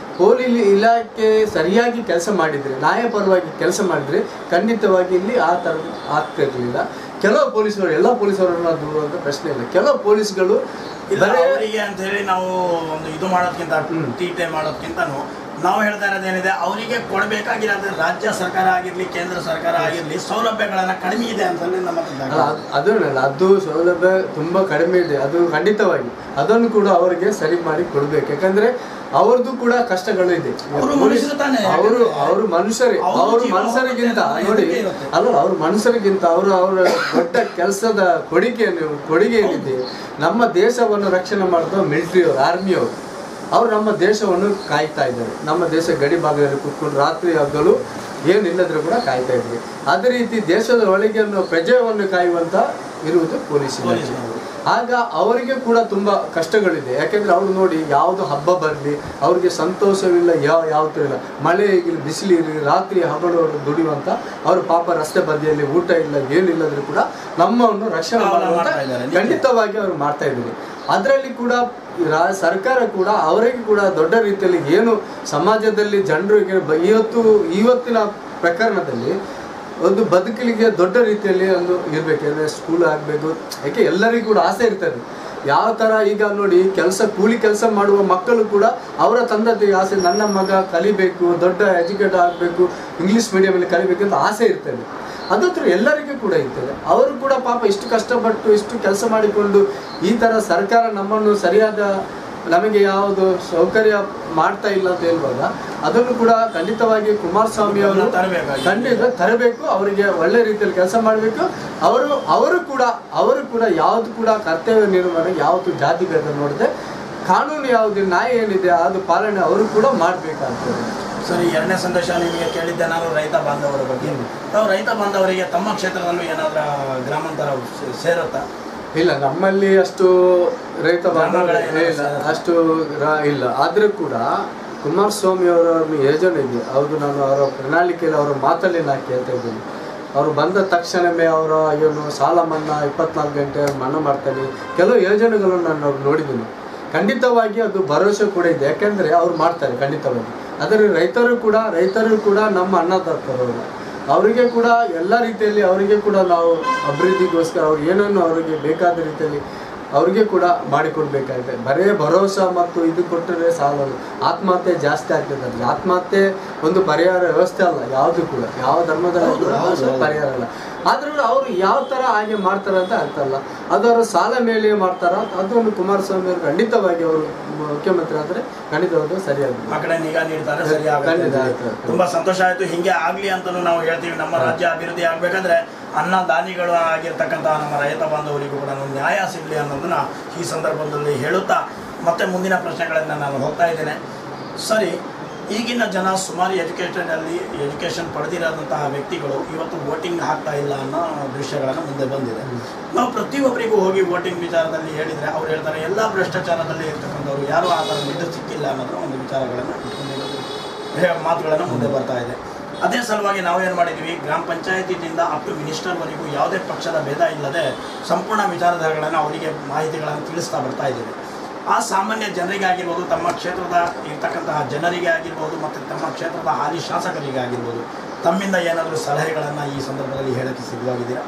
ಪೊಲೀಸ್ ಇಲಾಖೆ ಸರಿಯಾಗಿ ಕೆಲಸ ಮಾಡಿದರೆ ನ್ಯಾಯಪರವಾಗಿ ಕೆಲಸ ಮಾಡಿದರೆ ಖಂಡಿತವಾಗಿ ಇಲ್ಲಿ ಆ ಥರ ಆಗ್ತಿರ್ಲಿಲ್ಲ ಕೆಲವು ಪೊಲೀಸರು ಎಲ್ಲ ಪೊಲೀಸರನ್ನ ದೂರುವಂಥ ಪ್ರಶ್ನೆ ಇಲ್ಲ ಕೆಲವು ಪೊಲೀಸ್ಗಳು ಇಲ್ಲ ಬರೇ ಅವರಿಗೆ ಅಂತ ಹೇಳಿ ನಾವು ಒಂದು ಇದು ಮಾಡೋದಕ್ಕಿಂತ ಹ್ಮ್. ತೀಟೆ ಮಾಡೋದಕ್ಕಿಂತನೂ ನಾವು ಹೇಳ್ತಾ ಇರೋದೇನಿದೆ ಅವರಿಗೆ ಕೊಡಬೇಕಾಗಿರೋದು ರಾಜ್ಯ ಸರ್ಕಾರ ಆಗಿರ್ಲಿ ಕೇಂದ್ರ ಸರ್ಕಾರ ಆಗಿರ್ಲಿ ಸೌಲಭ್ಯಗಳನ್ನ ಕಡಿಮೆ ಇದೆ ಅಂತಲೇ ನಮ್ಮ ಹತ್ರ ಅಲ್ಲ ದಾಖಲೆ. ಅದು- ಅದನ್ನಲ್ಲ ಅದು ಸೌಲಭ್ಯ ತುಂಬಾ ಕಡಿಮೆ ಇದೆ ಅದು ಖಂಡಿತವಾಗಿ ಅದನ್ನು ಕೂಡ ಅವರಿಗೆ ಸರಿ ಮಾಡಿ ಕೊಡ್ಬೇಕು ಯಾಕಂದ್ರೆ ಅವ್ರದ್ದು ಕೂಡ ಕಷ್ಟಗಳು ಇದೆ ಅವ್ರು ಮನುಷ್ಯರು ತಾನೇ, ಅವರು ಯಾಕಂದ್ರೆ ಅವರು ಮನುಷ್ಯರೇ ಅವ್ರ ಅವರು ಜೀವ ಮನುಷ್ಯರಿಗಿಂತ ಹೋಗುತ್ತೆ ಅಂತ ನೋಡಿ ಹೆದರಿಕೆ ಇರುತ್ತೆ. ಅಲ್ಲ ಅವ್ರ ಮನುಷ್ಯರಿಗಿಂತ ಅವರು ಅವರ ದೊಡ್ಡ ಕೆಲಸದ ಕೊಡುಗೆ ಕೊಡುಗೆ ಏನಿದೆ ನಮ್ಮ ದೇಶವನ್ನು ರಕ್ಷಣೆ ಮಾಡಿದ ಮಿಲಿಟರಿಯವರು ಆರ್ಮಿಯವರು ಅವರು ನಮ್ಮ ದೇಶವನ್ನು ಕಾಯ್ತಾ ಇದ್ದಾರೆ ನಮ್ಮ ದೇಶ ಗಡಿ ಭಾಗದಲ್ಲಿ ಕೂತ್ಕೊಂಡು ರಾತ್ರಿ ಹಗಲು ಏನಿಲ್ಲದ್ರೂ ಕೂಡ ಕಾಯ್ತಾ ಇದ್ವಿ ಅದೇ ರೀತಿ ದೇಶದ ಒಳಗೆ ಪ್ರಜೆಯನ್ನು ಕಾಯುವಂತ ಇರುವುದು ಪೊಲೀಸ್ ಇಲಾಖೆ ಪೊಲೀಸ್ನವರು. ಆಗ ಅವರಿಗೆ ಕೂಡ ತುಂಬಾ ಕಷ್ಟಗಳಿದೆ ಯಾಕೆಂದ್ರೆ ಅವ್ರು ನೋಡಿ ಯಾವುದು ಹಬ್ಬ ಬರಲಿ ಅವ್ರಿಗೆ ಸಂತೋಷವಿಲ್ಲ ಯಾವ ಯಾವತ್ತೂ ಇಲ್ಲ ಮಳೆ ಇರಲಿ ಬಿಸಿಲು ಇರಲಿ ರಾತ್ರಿ ಹಗಲು ಅವರು ದುಡಿಯುವಂತ ಅವರು ಪಾಪ ರಸ್ತೆ ಬದಿಯಲ್ಲಿ ಊಟ ಇಲ್ಲ ಏನಿಲ್ಲದ್ರೂ ಕೂಡ ನಮ್ಮನ್ನು ರಕ್ಷಣೆ ಕಾವಲು ಮಾಡುವಂತ ಮಾಡ್ತಾ ಇದ್ದಾರೆ, ನಿಜ. ಖಂಡಿತವಾಗಿ ಅವರು ಮಾಡ್ತಾ ಇದ್ದಾರೆ ಅದರಲ್ಲಿ ಕೂಡ ರಾ- ಸರ್ಕಾರ ಕೂಡ ಅವರಿಗೆ ಕೂಡ ದೊಡ್ಡ ರೀತಿಯಲ್ಲಿ ಏನು ಸಮಾಜದಲ್ಲಿ ಜನರಿಗೆ ಬ- ಇವತ್ತು ಇವತ್ತಿನ ಪ್ರಕರಣದಲ್ಲಿ ಒಂದು ಬದುಕಲಿಗೆ ದೊಡ್ಡ ರೀತಿಯಲ್ಲಿ ಒಂದು ಇರ್ಬೇಕು ಅಂದ್ರೆ ಸ್ಕೂಲ್ ಆಗಬೇಕು ಯಾಕೆ ಎಲ್ಲರಿಗೂ ಕೂಡ ಆಸೆ ಇರ್ತದೆ ಯಾವ ಥರ ಈಗ ನೋಡಿ ಕೆಲಸ ಕೂಲಿ ಕೆಲಸ ಮಾಡುವ ಮಕ್ಕಳು ಕೂಡ ಅವರ ತಂದೆ ಆಸೆ ನನ್ನ ಮಗ ಕಲಿಬೇಕು ದೊಡ್ಡ ಎಜುಕೇಟ್ ಆಗಬೇಕು ಇಂಗ್ಲೀಷ್ ಮೀಡಿಯಮಲ್ಲಿ ಕಲಿಬೇಕು ಅಂತ ಆಸೆ ಇರ್ತದೆ ಅದಂತೂ ಎಲ್ಲರಿಗೂ ಕೂಡ ಇರ್ತದೆ ಅವರು ಕೂಡ ಪಾಪ ಇಷ್ಟು ಕಷ್ಟಪಟ್ಟು ಇಷ್ಟು ಕೆಲಸ ಮಾಡಿಕೊಂಡು ಈ ಥರ ಸರ್ಕಾರ ನಮ್ಮನ್ನು ಸರಿಯಾದ ನಮಗೆ ಯಾವುದು ಸೌಕರ್ಯ ಮಾಡ್ತಾ ಇಲ್ಲ ಅಂತ ಹೇಳುವಾಗ ಅದನ್ನು ಕೂಡ ಖಂಡಿತವಾಗಿ ಕುಮಾರಸ್ವಾಮಿ ಅವರು ತರಬೇಕಾಗಿದೆ. ಖಂಡಿತ ತರಬೇಕು ಅವರಿಗೆ ಒಳ್ಳೆ ರೀತಿಯಲ್ಲಿ ಕೆಲಸ ಮಾಡಬೇಕು ಅವರು ಅವರು ಕೂಡ ಅವರು ಕೂಡ ಯಾವುದು ಕೂಡ ಕರ್ತವ್ಯ ನಿರ್ವಹಣೆ ಯಾವುದು ಜಾತಿ ಭೇದ ನೋಡದೆ ಕಾನೂನು ಯಾವುದು ನ್ಯಾಯ ಏನಿದೆ ಅದು ಪಾಲನೆ ಅವರು ಕೂಡ ಮಾಡಬೇಕಾಗ್ತದೆ ಸರಿ ಎರಡನೇ ಸಂದೇಶ ನಿಮಗೆ ಕೇಳಿದ್ದೆ ನಾನು ರೈತ ಬಾಂಧವರ ಬಗ್ಗೆ ತಾವು ರೈತ ಬಾಂಧವರಿಗೆ ತಮ್ಮ ಕ್ಷೇತ್ರದಲ್ಲೂ ಏನಾದ್ರೂ ಗ್ರಾಮಾಂತರ ಸೇ- ಸೇರುತ್ತಾ ಇಲ್ಲ ನಮ್ಮಲ್ಲಿ ಅಷ್ಟು ರೈತ ಬಾಂಧವರು ಗ್ರಾಮಗಳ ಏನಾದ್ರು ಇಲ್ಲ ಸಹ- ಅಷ್ಟು ರಾ- ಇಲ್ಲ ಆದರೂ ಕೂಡ ಕುಮಾರಸ್ವಾಮಿ ಅವರ ಒಂದು ಯೋಜನೆ ಇದೆ ಹೌದು ನಾನು ಅವರ ಪ್ರಣಾಳಿಕೆಯಲ್ಲಿ ಅವರ ಮಾತಲ್ಲಿ ನಾನು ಕೇಳ್ತಾ ಇದ್ದೀನಿ ಅವರು ಬಂದ ತಕ್ಷಣವೇ ಅವರ ಏನು ಸಾಲ ಮನ್ನಾ ಇಪ್ಪತ್ನಾಲ್ಕು ಗಂಟೆ ಮನ್ನಾ ಮಾಡ್ತಾನೆ ಕೆಲವು ಯೋಜನೆಗಳನ್ನು ನಾನು ಅವ್ರು ನೋಡಿದ್ದೀನಿ ಖಂಡಿತವಾಗಿ ಅದು ಭರವಸೆ ಕೂಡ ಇದೆ ಯಾಕೆಂದರೆ ಅವ್ರು ಮಾಡ್ತಾರೆ ಖಂಡಿತವಾಗಿ ಅದರ ರೈತರು ಕೂಡ ರೈತರು ಕೂಡ ನಮ್ಮ ಅನ್ನದಾತರು ಅವರಿಗೆ ಕೂಡ ಎಲ್ಲ ರೀತಿಯಲ್ಲಿ ಅವರಿಗೆ ಕೂಡ ನಾವು ಅಭಿವೃದ್ಧಿಗೋಸ್ಕರ ಅವ್ರು ಏನೇನು ಅವರಿಗೆ ಬೇಕಾದ ರೀತಿಯಲ್ಲಿ ಅವರಿಗೆ ಕೂಡ ಮಾಡಿಕೊಡ್ಬೇಕಾಗಿದೆ ಬರೇ ಭರೋಸಾ ಮತ್ತು ಇದು ಕೊಟ್ಟರೆ ಸಾಲಲ್ಲ ಆತ್ಮಹತ್ಯೆ ಜಾಸ್ತಿ ಆಗ್ತದೆ ಅಲ್ಲಿ ಆತ್ಮಹತ್ಯೆ ಒಂದು ಪರಿಹಾರ ವ್ಯವಸ್ಥೆ ಅಲ್ಲ ಯಾವುದು ಕೂಡ ಯಾವ ಧರ್ಮದಲ್ಲಿ ಕೂಡ ಅದು ಪರಿಹಾರ ಅಲ್ಲ ಆದ್ರೂ ಅವರು ಯಾವ ಥರ ಹಾಗೆ ಮಾಡ್ತಾರೆ ಅಂತ ಅರ್ಥಲ್ಲ ಅದು ಅವರು ಸಾಲ ಮೇಲೆ ಮಾಡ್ತಾರ ಅದೊಂದು ಕುಮಾರಸ್ವಾಮಿ ಅವರು ಖಂಡಿತವಾಗಿ ಅವರು ಮುಖ್ಯಮಂತ್ರಿ ಆದರೆ ಖಂಡಿತವಾಗೂ ಸರಿಯಾಗಿದೆ ಆ ಕಡೆ ನಿಗಾ ನೀಡ್ತಾರೆ ಸರಿ ಖಂಡಿತ ಆಗುತ್ತೆ ಆಯ್ತು. ತುಂಬಾ ಸಂತೋಷ ಆಯ್ತು ಹಿಂಗೆ ಆಗ್ಲಿ ಅಂತಾನು ನಾವು ಹೇಳ್ತೀವಿ ನಮ್ಮ ರಾಜ್ಯ ಅಭಿವೃದ್ಧಿ ಆಗ್ಬೇಕಂದ್ರೆ ಅನ್ನ ದಾನಿಗಳು ಆಗಿರ್ತಕ್ಕಂಥ ನಮ್ಮ ರೈತ ಬಾಂಧವರಿಗೂ ಕೂಡ ಒಂದು ನ್ಯಾಯ ಸಿಗಲಿ ಅನ್ನೋದನ್ನ ಈ ಸಂದರ್ಭದಲ್ಲಿ ಹೇಳುತ್ತಾ ಮತ್ತೆ ಮುಂದಿನ ಪ್ರಶ್ನೆಗಳನ್ನು ನಾನು ಹೋಗ್ತಾ ಇದ್ದೇನೆ ಸರಿ ಈಗಿನ ಜನ ಸುಮಾರು ಎಜುಕೇಷನಲ್ಲಿ ಎಜುಕೇಷನ್ ಪಡೆದಿರೋದಂತಹ ವ್ಯಕ್ತಿಗಳು ಇವತ್ತು ವೋಟಿಂಗ್ ಹಾಕ್ತಾ ಇಲ್ಲ ಅನ್ನೋ ದೃಶ್ಯಗಳನ್ನು ಮುಂದೆ ಬಂದಿದೆ ನಾವು ಪ್ರತಿಯೊಬ್ಬರಿಗೂ ಹೋಗಿ ವೋಟಿಂಗ್ ವಿಚಾರದಲ್ಲಿ ಹೇಳಿದರೆ ಅವ್ರು ಹೇಳ್ತಾರೆ ಎಲ್ಲ ಭ್ರಷ್ಟಾಚಾರದಲ್ಲಿ ಇರ್ತಕ್ಕಂಥವ್ರು ಯಾರೂ ಆ ಥರ ನಿದ್ದು ಸಿಕ್ಕಿಲ್ಲ ಅನ್ನೋದ್ರ ಒಂದು ವಿಚಾರಗಳನ್ನು ಇಟ್ಕೊಂಡಿರೋದು ಹೇ- ಮಾತುಗಳನ್ನು ಮುಂದೆ ಬರ್ತಾ ಇದೆ ಅದೇ ಸಲುವಾಗಿ ನಾವೇನು ಮಾಡಿದ್ವಿ ಗ್ರಾಮ ಪಂಚಾಯತಿಯಿಂದ ಅಪ್ ಟು ಮಿನಿಸ್ಟರ್ವರೆಗೂ ಯಾವುದೇ ಪಕ್ಷದ ಭೇದ ಇಲ್ಲದೆ ಸಂಪೂರ್ಣ ವಿಚಾರಗಳನ್ನು ಅವರಿಗೆ ಮಾಹಿತಿಗಳನ್ನು ತಿಳಿಸ್ತಾ ಬರ್ತಾ ಇದ್ದೀವಿ ಆ ಸಾಮಾನ್ಯ ಜನರಿಗೆ ಆಗಿರ್ಬೋದು ತಮ್ಮ ಕ್ಷೇತ್ರದ ಇರ್ತಕ್ಕಂತಹ ಜನರಿಗೆ ಆಗಿರ್ಬೋದು ಮತ್ತು ತಮ್ಮ ಕ್ಷೇತ್ರದ ಹಾಲಿ ಶಾಸಕರಿಗೆ ಆಗಿರ್ಬೋದು ತಮ್ಮಿಂದ ಏನಾದರೂ ಸಲಹೆಗಳನ್ನು ಈ ಸಂದರ್ಭದಲ್ಲಿ ಹೇಳಕ್ಕೆ ಸಿದ್ಧವಾಗಿದ್ದೀರಾ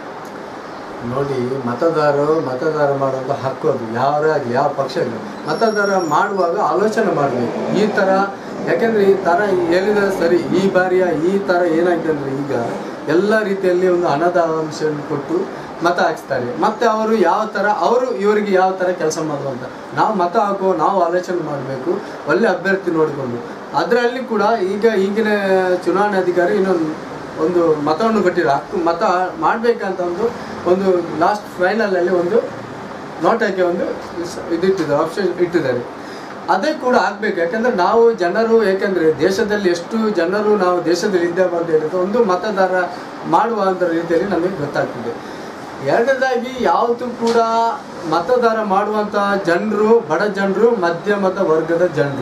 ನೋಡಿ ಮತದಾರರು ಮತದಾರ ಮಾಡುವಂಥ ಹಕ್ಕು ಅದು ಯಾರಾಗಲಿ ಯಾವ ಪಕ್ಷ ಇರಲಿ ಮತದಾರ ಮಾಡುವಾಗ ಆಲೋಚನೆ ಮಾಡಬೇಕು ಈ ಥರ ಯಾಕೆಂದರೆ ಈ ಥರ ಹೇಳಿದ್ರೆ ಸರಿ ಈ ಬಾರಿಯ ಈ ಥರ ಏನಾಗಿದೆ ಅಂದರೆ ಈಗ ಎಲ್ಲ ರೀತಿಯಲ್ಲಿ ಒಂದು ಹಣದ ಅಂಶವನ್ನು ಕೊಟ್ಟು ಮತ ಹಾಕ್ಸ್ತಾರೆ ಮತ್ತೆ ಅವರು ಯಾವ ಥರ ಅವರು ಇವರಿಗೆ ಯಾವ ಥರ ಕೆಲಸ ಮಾಡುವಂತ ನಾವು ಮತ ಹಾಕುವ ನಾವು ಆಲೋಚನೆ ಮಾಡಬೇಕು ಒಳ್ಳೆ ಅಭ್ಯರ್ಥಿ ನೋಡಿಕೊಂಡು ಅದರಲ್ಲಿ ಕೂಡ ಈಗ ಈಗಿನ ಚುನಾವಣೆ ಅಧಿಕಾರಿ ಇನ್ನೊಂದು ಒಂದು ಮತವನ್ನು ಕೊಟ್ಟಿರೋ ಹಕ್ಕು ಮತ ಮಾಡಬೇಕಂತ ಒಂದು ಒಂದು ಲಾಸ್ಟ್ ಫೈನಲಲ್ಲಿ ಒಂದು ನೋಟ್ ಹಾಕಿ ಒಂದು ಸ- ಇದು ಇಟ್ಟಿದ್ದಾರೆ ಆಪ್ಷನ್ ಇಟ್ಟಿದ್ದಾರೆ ಅದೇ ಕೂಡ ಆಗ್ಬೇಕು ಯಾಕಂದ್ರೆ ನಾವು ಜನರು ಯಾಕಂದ್ರೆ ದೇಶದಲ್ಲಿ ಎಷ್ಟು ಜನರು ನಾವು ದೇಶದಲ್ಲಿ ಇದ್ದೇವೆ ಅಂತ ಹೇಳಿದ್ರೆ ಒಂದು ಮತದಾರ ಮಾಡುವ ಅಂತ ರೀತಿಯಲ್ಲಿ ನಮಗೆ ಗೊತ್ತಾಗ್ತದೆ ಎರಡನೇದಾಗಿ ಯಾವುದು ಕೂಡ ಮತದಾರ ಮಾಡುವಂಥ ಜನರು ಬಡ ಜನರು ಮಧ್ಯಮದ ವರ್ಗದ ಜನರು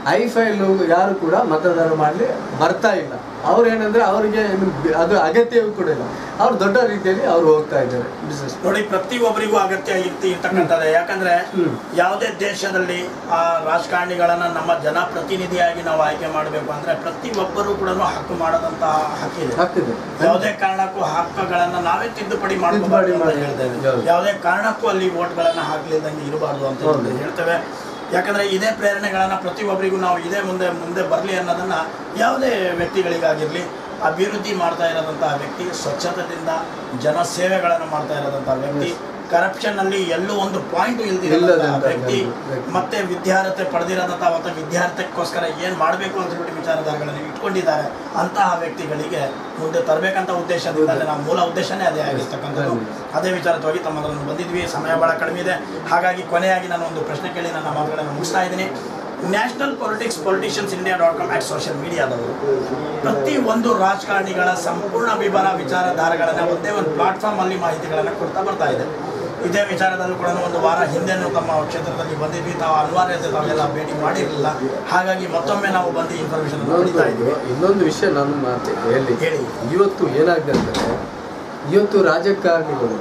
ಐ ಫೈಲ್ ಯಾರು ಕೂಡ ಮತದಾನ ಮಾಡಲಿ ಬರ್ತಾ ಇಲ್ಲ ಅವ್ರು ಏನಂದ್ರೆ ಅವರಿಗೆ ಅದು ಅಗತ್ಯವೂ ಕೂಡ ಇಲ್ಲ ಅವ್ರು ದೊಡ್ಡ ರೀತಿಯಲ್ಲಿ ಅವ್ರು ಹೋಗ್ತಾ ಇದ್ದಾರೆ ಬಿಸ್ನೆಸ್ ನೋಡಿ ಪ್ರತಿಯೊಬ್ಬರಿಗೂ ಅಗತ್ಯ ಇರ್ತಿ ಇರ್ತಕ್ಕಂಥದ್ದು ಯಾಕಂದ್ರೆ ಹ್ಮ್. ಯಾವುದೇ ದೇಶದಲ್ಲಿ ಆ ರಾಜಕಾರಣಿಗಳನ್ನ ನಮ್ಮ ಜನಪ್ರತಿನಿಧಿಯಾಗಿ ನಾವು ಆಯ್ಕೆ ಮಾಡಬೇಕು ಅಂದ್ರೆ ಪ್ರತಿಯೊಬ್ಬರು ಕೂಡ ಹಕ್ಕು ಮಾಡದಂತಹ ಹಕ್ಕಿದೆ ಆಗ್ತದೆ ಯಾವುದೇ ಕಾರಣಕ್ಕೂ ಹಕ್ಕುಗಳನ್ನ ನಾವೇ ತಿದ್ದುಪಡಿ ಮಾಡಬಾರ್ದು ಅಂತ ಮಾಡಿ- ಹೇಳ್ತೇವೆ ಹೌದು. ಯಾವುದೇ ಕಾರಣಕ್ಕೂ ಅಲ್ಲಿ ಓಟ್ಗಳನ್ನ ಹಾಕ್ಲಿಲ್ದಂಗೆ ಇರಬಾರ್ದು ಅಂತ ಹೌದು. ಹೇಳ್ತೇವೆ ಯಾಕಂದ್ರೆ ಇದೇ ಪ್ರೇರಣೆಗಳನ್ನ ಪ್ರತಿಯೊಬ್ಬರಿಗೂ ನಾವು ಇದೇ ಮುಂದೆ ಮುಂದೆ ಬರಲಿ ಅನ್ನೋದನ್ನ ಯಾವುದೇ ವ್ಯಕ್ತಿಗಳಿಗಾಗಿರ್ಲಿ ಅಭಿವೃದ್ಧಿ ಮಾಡ್ತಾ ಇರೋದಂತಹ ವ್ಯಕ್ತಿ ಸ್ವಚ್ಛತೆಯಿಂದ ಜನ ಸೇವೆಗಳನ್ನು ಮಾಡ್ತಾ ಇರೋದಂತಹ ವ್ಯಕ್ತಿ ಕರಪ್ಷನ್ ಅಲ್ಲಿ ಎಲ್ಲೂ ಒಂದು ಪಾಯಿಂಟ್ ಇಲ್ದಿರೋದಂತಹ ಇಲ್ಲದಂತಹ ವ್ಯಕ್ತಿ ವ್ಯಕ್ತಿ. ಮತ್ತೆ ವಿದ್ಯಾರ್ಹತೆ ಪಡೆದಿರೋದಂತಹ ಮತ್ತು ವಿದ್ಯಾರ್ಥಿಗೋಸ್ಕರ ಏನು ಮಾಡಬೇಕು ಅಂತ ಹೇಳಿ ವಿಚಾರಧಾರೆಗಳನ್ನು ಇಟ್ಕೊಂಡಿದ್ದಾರೆ ಅಂತಹ ವ್ಯಕ್ತಿಗಳಿಗೆ ಮುಂದೆ ತರಬೇಕಂತ ಉದ್ದೇಶದಿಂದ ನಾವು ಮೂಲ ಉದ್ದೇಶನೇ ಅದೇ ಆಗಿರ್ತಕ್ಕಂಥದ್ದು ಹೌದು. ಅದೇ ವಿಚಾರವಾಗಿ ತಮ್ಮನ್ನು ಬಂದಿದ್ವಿ ಸಮಯ ಬಹಳ ಕಡಿಮೆ ಇದೆ ಹಾಗಾಗಿ ಕೊನೆಯಾಗಿ ನಾನು ಒಂದು ಪ್ರಶ್ನೆ ಕೇಳಿ ನನ್ನ ಮಾತುಗಳನ್ನು ಮುಗಿಸ್ತಾ ಇದ್ದೀನಿ national politics politicians India dot com at social ಮೀಡಿಯಾದವರು ಪ್ರತಿ ಒಂದು ರಾಜಕಾರಣಿಗಳ ಸಂಪೂರ್ಣ ವಿವರ ವಿಚಾರಧಾರೆಗಳನ್ನು ಒಂದೇ ಒಂದು ಪ್ಲಾಟ್ಫಾರ್ಮ್ ಅಲ್ಲಿ ಮಾಹಿತಿಗಳನ್ನು ಕೊಡ್ತಾ ಬರ್ತಾ ಇದೆ ಇದೇ ವಿಚಾರದಲ್ಲೂ ಕೂಡ ಒಂದು ವಾರ ಹಿಂದೆನೂ ತಮ್ಮ ಕ್ಷೇತ್ರದಲ್ಲಿ ಬಂದಿದ್ವಿ ತಾವು ಅನಿವಾರ್ಯತೆ ತಾವೆಲ್ಲ ಭೇಟಿ ಮಾಡಿರಲಿಲ್ಲ ಹಾಗಾಗಿ ಮತ್ತೊಮ್ಮೆ ನಾವು ಬಂದು ಇನ್ಫಾರ್ಮೇಶನ್ ಪಡಿತಾ ಇದ್ದೀವಿ ಇನ್ನೊಂದು ಇನ್ನೊಂದು ವಿಷಯ ನಾನು ಮಾತು ಹೇಳಿ ಹೇಳಿ. ಇವತ್ತು ಏನಾಗಿದೆ ಅಂದರೆ ಇವತ್ತು ರಾಜಕಾರಣಿಗಳು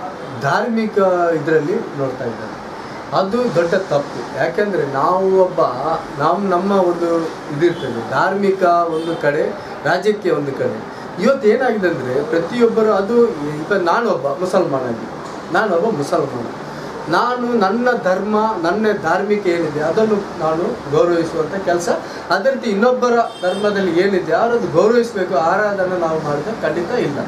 ಧಾರ್ಮಿಕ ಇದರಲ್ಲಿ ನೋಡ್ತಾ ಇದ್ದಾರೆ ಅದು ದೊಡ್ಡ ತಪ್ಪು ಯಾಕೆಂದರೆ ನಾವು ಒಬ್ಬ ನಾವು ನಮ್ಮ ಒಂದು ಇದಿರ್ತದೆ ಧಾರ್ಮಿಕ ಒಂದು ಕಡೆ ರಾಜ್ಯಕ್ಕೆ ಒಂದು ಕಡೆ ಇವತ್ತು ಏನಾಗಿದೆ ಅಂದರೆ ಪ್ರತಿಯೊಬ್ಬರು ಅದು ಈಗ ನಾನೊಬ್ಬ ಮುಸಲ್ಮಾನಾಗಿ ನಾನೊಬ್ಬ ಮುಸಲ್ಮಾನ ನಾನು ನನ್ನ ಧರ್ಮ ನನ್ನ ಧಾರ್ಮಿಕ ಏನಿದೆ ಅದನ್ನು ನಾನು ಗೌರವಿಸುವಂಥ ಕೆಲಸ ಅದೇ ರೀತಿ ಇನ್ನೊಬ್ಬರ ಧರ್ಮದಲ್ಲಿ ಏನಿದೆ ಅವರದ್ದು ಗೌರವಿಸಬೇಕು ಆರಾಧನೆ ನಾವು ಮಾಡಿದ್ರೆ ಖಂಡಿತ ಇಲ್ಲ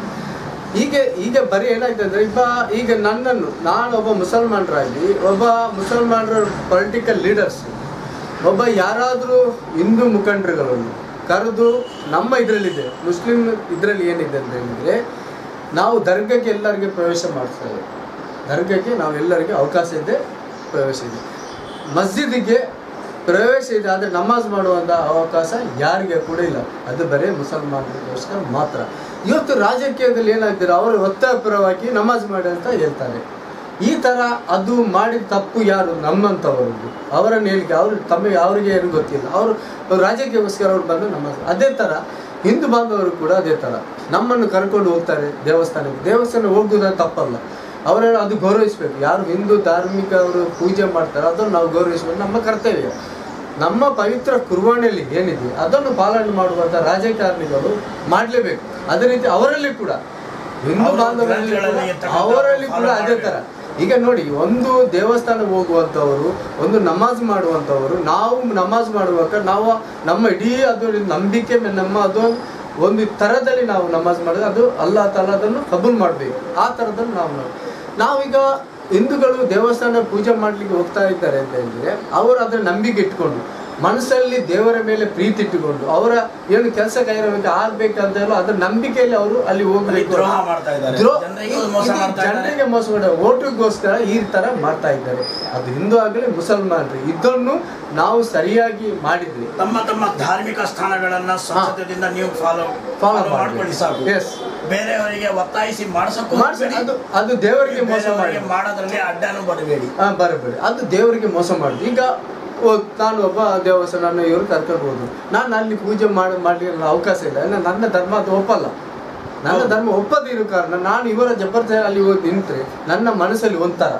ಈಗ ಈಗ ಬರೀ ಏನಾಗ್ತದೆ ಅಂದರೆ ಈಗ ಈಗ ನನ್ನನ್ನು ನಾನೊಬ್ಬ ಮುಸಲ್ಮಾನರಾಗಿ ಒಬ್ಬ ಮುಸಲ್ಮಾನರ ಪೊಲಿಟಿಕಲ್ ಲೀಡರ್ಸ್ ಒಬ್ಬ ಯಾರಾದರೂ ಹಿಂದೂ ಮುಖಂಡರುಗಳನ್ನು ಕರೆದು ನಮ್ಮ ಇದರಲ್ಲಿದೆ ಮುಸ್ಲಿಂ ಇದರಲ್ಲಿ ಏನಿದೆ ಅಂತ ಹೇಳಿದರೆ ನಾವು ದರ್ಗಕ್ಕೆ ಎಲ್ಲರಿಗೆ ಪ್ರವೇಶ ಮಾಡ್ತೇವೆ ದರ್ಗಕ್ಕೆ ನಾವೆಲ್ಲರಿಗೆ ಅವಕಾಶ ಇದೆ ಪ್ರವೇಶ ಇದೆ ಮಸ್ಜಿದಿಗೆ ಪ್ರವೇಶ ಇದೆ ಆದರೆ ನಮಾಜ್ ಮಾಡುವಂಥ ಅವಕಾಶ ಯಾರಿಗೆ ಕೂಡ ಇಲ್ಲ ಅದು ಬರೀ ಮುಸಲ್ಮಾನರಿಗೋಸ್ಕರ ಮಾತ್ರ ಇವತ್ತು ರಾಜಕೀಯದಲ್ಲಿ ಏನಾಗ್ತಾರೆ ಅವರು ಒತ್ತಾಯಪರವಾಗಿ ನಮಾಜ್ ಮಾಡಿ ಅಂತ ಹೇಳ್ತಾರೆ ಈ ಥರ ಅದು ಮಾಡಿದ ತಪ್ಪು ಯಾರು ನಮ್ಮಂಥವ್ರದ್ದು ಅವರನ್ನು ಹೇಳಿಕೆ ಅವರು ತಮಗೆ ಅವರಿಗೆ ಏನು ಗೊತ್ತಿಲ್ಲ ಅವರು ರಾಜಕೀಯಕ್ಕೋಸ್ಕರ ಅವ್ರು ಬಂದು ನಮಾಜ್ ಅದೇ ಥರ ಹಿಂದೂ ಬಾಂಧವರು ಕೂಡ ಅದೇ ಥರ ನಮ್ಮನ್ನು ಕರ್ಕೊಂಡು ಹೋಗ್ತಾರೆ ದೇವಸ್ಥಾನಕ್ಕೆ ದೇವಸ್ಥಾನ ಹೋಗುವುದು ತಪ್ಪಲ್ಲ ಅವರನ್ನು ಅದು ಗೌರವಿಸಬೇಕು ಯಾರು ಹಿಂದೂ ಧಾರ್ಮಿಕ ಅವರು ಪೂಜೆ ಮಾಡ್ತಾರೆ ಅದನ್ನು ನಾವು ಗೌರವಿಸಬೇಕು ನಮ್ಮ ಕರ್ತವ್ಯ ನಮ್ಮ ಪವಿತ್ರ ಕುರ್ಬಾನೆಯಲ್ಲಿ ಏನಿದೆ ಅದನ್ನು ಪಾಲನೆ ಮಾಡುವಂಥ ರಾಜಕಾರಣಿಗಳು ಮಾಡಲೇಬೇಕು ಅದೇ ರೀತಿ ಅವರಲ್ಲಿ ಕೂಡ ಹಿಂದೂ ಅವ್ರ ಬಾಂಧವರಲ್ಲಿ ಕೂಡ ಗ್ರಂಥಗಳಲ್ಲಿ ಇರ್ತಕ್ಕಂಥ ಅವರಲ್ಲಿ ಕೂಡ follow ಅದೇ ಥರ ಈಗ ನೋಡಿ ಒಂದು ದೇವಸ್ಥಾನಕ್ಕೆ ಹೋಗುವಂಥವರು ಒಂದು ನಮಾಜ್ ಮಾಡುವಂಥವರು ನಾವು ನಮಾಜ್ ಮಾಡುವಾಗ ನಾವು ನಮ್ಮ ಇಡೀ ಅದು ನಂಬಿಕೆ ಮೇಲೆ ನಮ್ಮ ಅದು ಒಂದು ಥರದಲ್ಲಿ ನಾವು ನಮಾಜ್ ಮಾಡಿದ್ರೆ ಅದು ಅಲ್ಲಾ ತಾಲ ಅದನ್ನು ಕಬೂಲ್ ಮಾಡಬೇಕು ಆ ಥರದಲ್ಲಿ ನಾವು ನಾವು- ನಾವೀಗ ಹಿಂದೂಗಳು ದೇವಸ್ಥಾನ ಪೂಜೆ ಮಾಡ್ಲಿಕ್ಕೆ ಹೋಗ್ತಾ ಇದ್ದಾರೆ ಅಂತ ಹೇಳಿದ್ರೆ ಅವರು ಅದರ ನಂಬಿಕೆ ಇಟ್ಕೊಂಡು ಮನಸ್ಸಲ್ಲಿ ದೇವರ ಮೇಲೆ ಪ್ರೀತಿ ಇಟ್ಟುಕೊಂಡು ಅವರ ಏನು ಕೆಲಸ ಕೈರಬೇಕು ಆಗ್ಬೇಕಂತ ಹೇಳೋ ಅದ್ರ ನಂಬಿಕೆಯಲ್ಲಿ ಅವರು ಅಲ್ಲಿ ಹೋಗ್ಬೇಕು ದ್ರೋಹ ಮಾಡ್ತಾ ಇದ್ದಾರೆ ದ್ರೋ- ಜನರಿಗೂ ಮೋಸ ಇದು ಮಾಡ್ತಾ ಇದ್ದಾರೆ ಜನರಿಗೆ ಮೋಸ ಮಾಡಿ ಓಟಿಗೋಸ್ಕರ ಈ ತರ ಮಾಡ್ತಾ ಇದ್ದಾರೆ ಅದು ಹಿಂದೂ ಆಗಲಿ ಮುಸಲ್ಮಾನರು ಇದನ್ನು ನಾವು ಸರಿಯಾಗಿ ಮಾಡಿದ್ವಿ ತಮ್ಮ ತಮ್ಮ ಧಾರ್ಮಿಕ ಸ್ಥಾನಗಳನ್ನ ಸ್ವಚ್ಛತೆಯಿಂದ ನೀವು ಫಾಲೋ Follow ಫಾಲೋ ಮಾಡ್ಕೊಳ್ಳಿ ಸಾಕು Yes. ಬೇರೆಯವರಿಗೆ ಒತ್ತಾಯಿಸಿ ಮಾಡಿಸಕ್ಕೂ ಮಾಡ್ಸಿ ಹೋಗ್ಬೇಡಿ. ಅದು ಅದು ದೇವರಿಗೆ ಮೋಸ ಮಾಡಿ ಬೇರೆಯವರಿಗೆ ಮಾಡೋದ್ರಲ್ಲಿ ಅಡ್ಡನೂ ಬರಬೇಡಿ ಹಾ ಬರಬೇಡಿ ಅದು ದೇವರಿಗೆ ಮೋಸ ಮಾಡುದು ಈಗ ಓ, ನಾನು ಒಬ್ಬ ದೇವಸ್ಥಾನ ಇವರು ಕರ್ಕೊಂಡು ಹೋದ್ರು ನಾನು ಅಲ್ಲಿ ಪೂಜೆ ಮಾಡಿ ಮಾಡ್ಲಿಕ್ಕೆ ಅವಕಾಶ ಇಲ್ಲ ಯಾಕಂದ್ರೆ ನನ್ನ ಧರ್ಮ ಅದು ಒಪ್ಪಲ್ಲ ನನ್ನ ಹೌದು. ಧರ್ಮ ಒಪ್ಪದಿರೋ ಕಾರಣ ನಾನು ಇವರ ಜಬರ್ದಸ್ತಿ ಅಲ್ಲಿ ಹೋಗಿ ನಿಂತ್ರೆ ನನ್ನ ಮನಸ್ಸಲ್ಲಿ ಒಂಥರ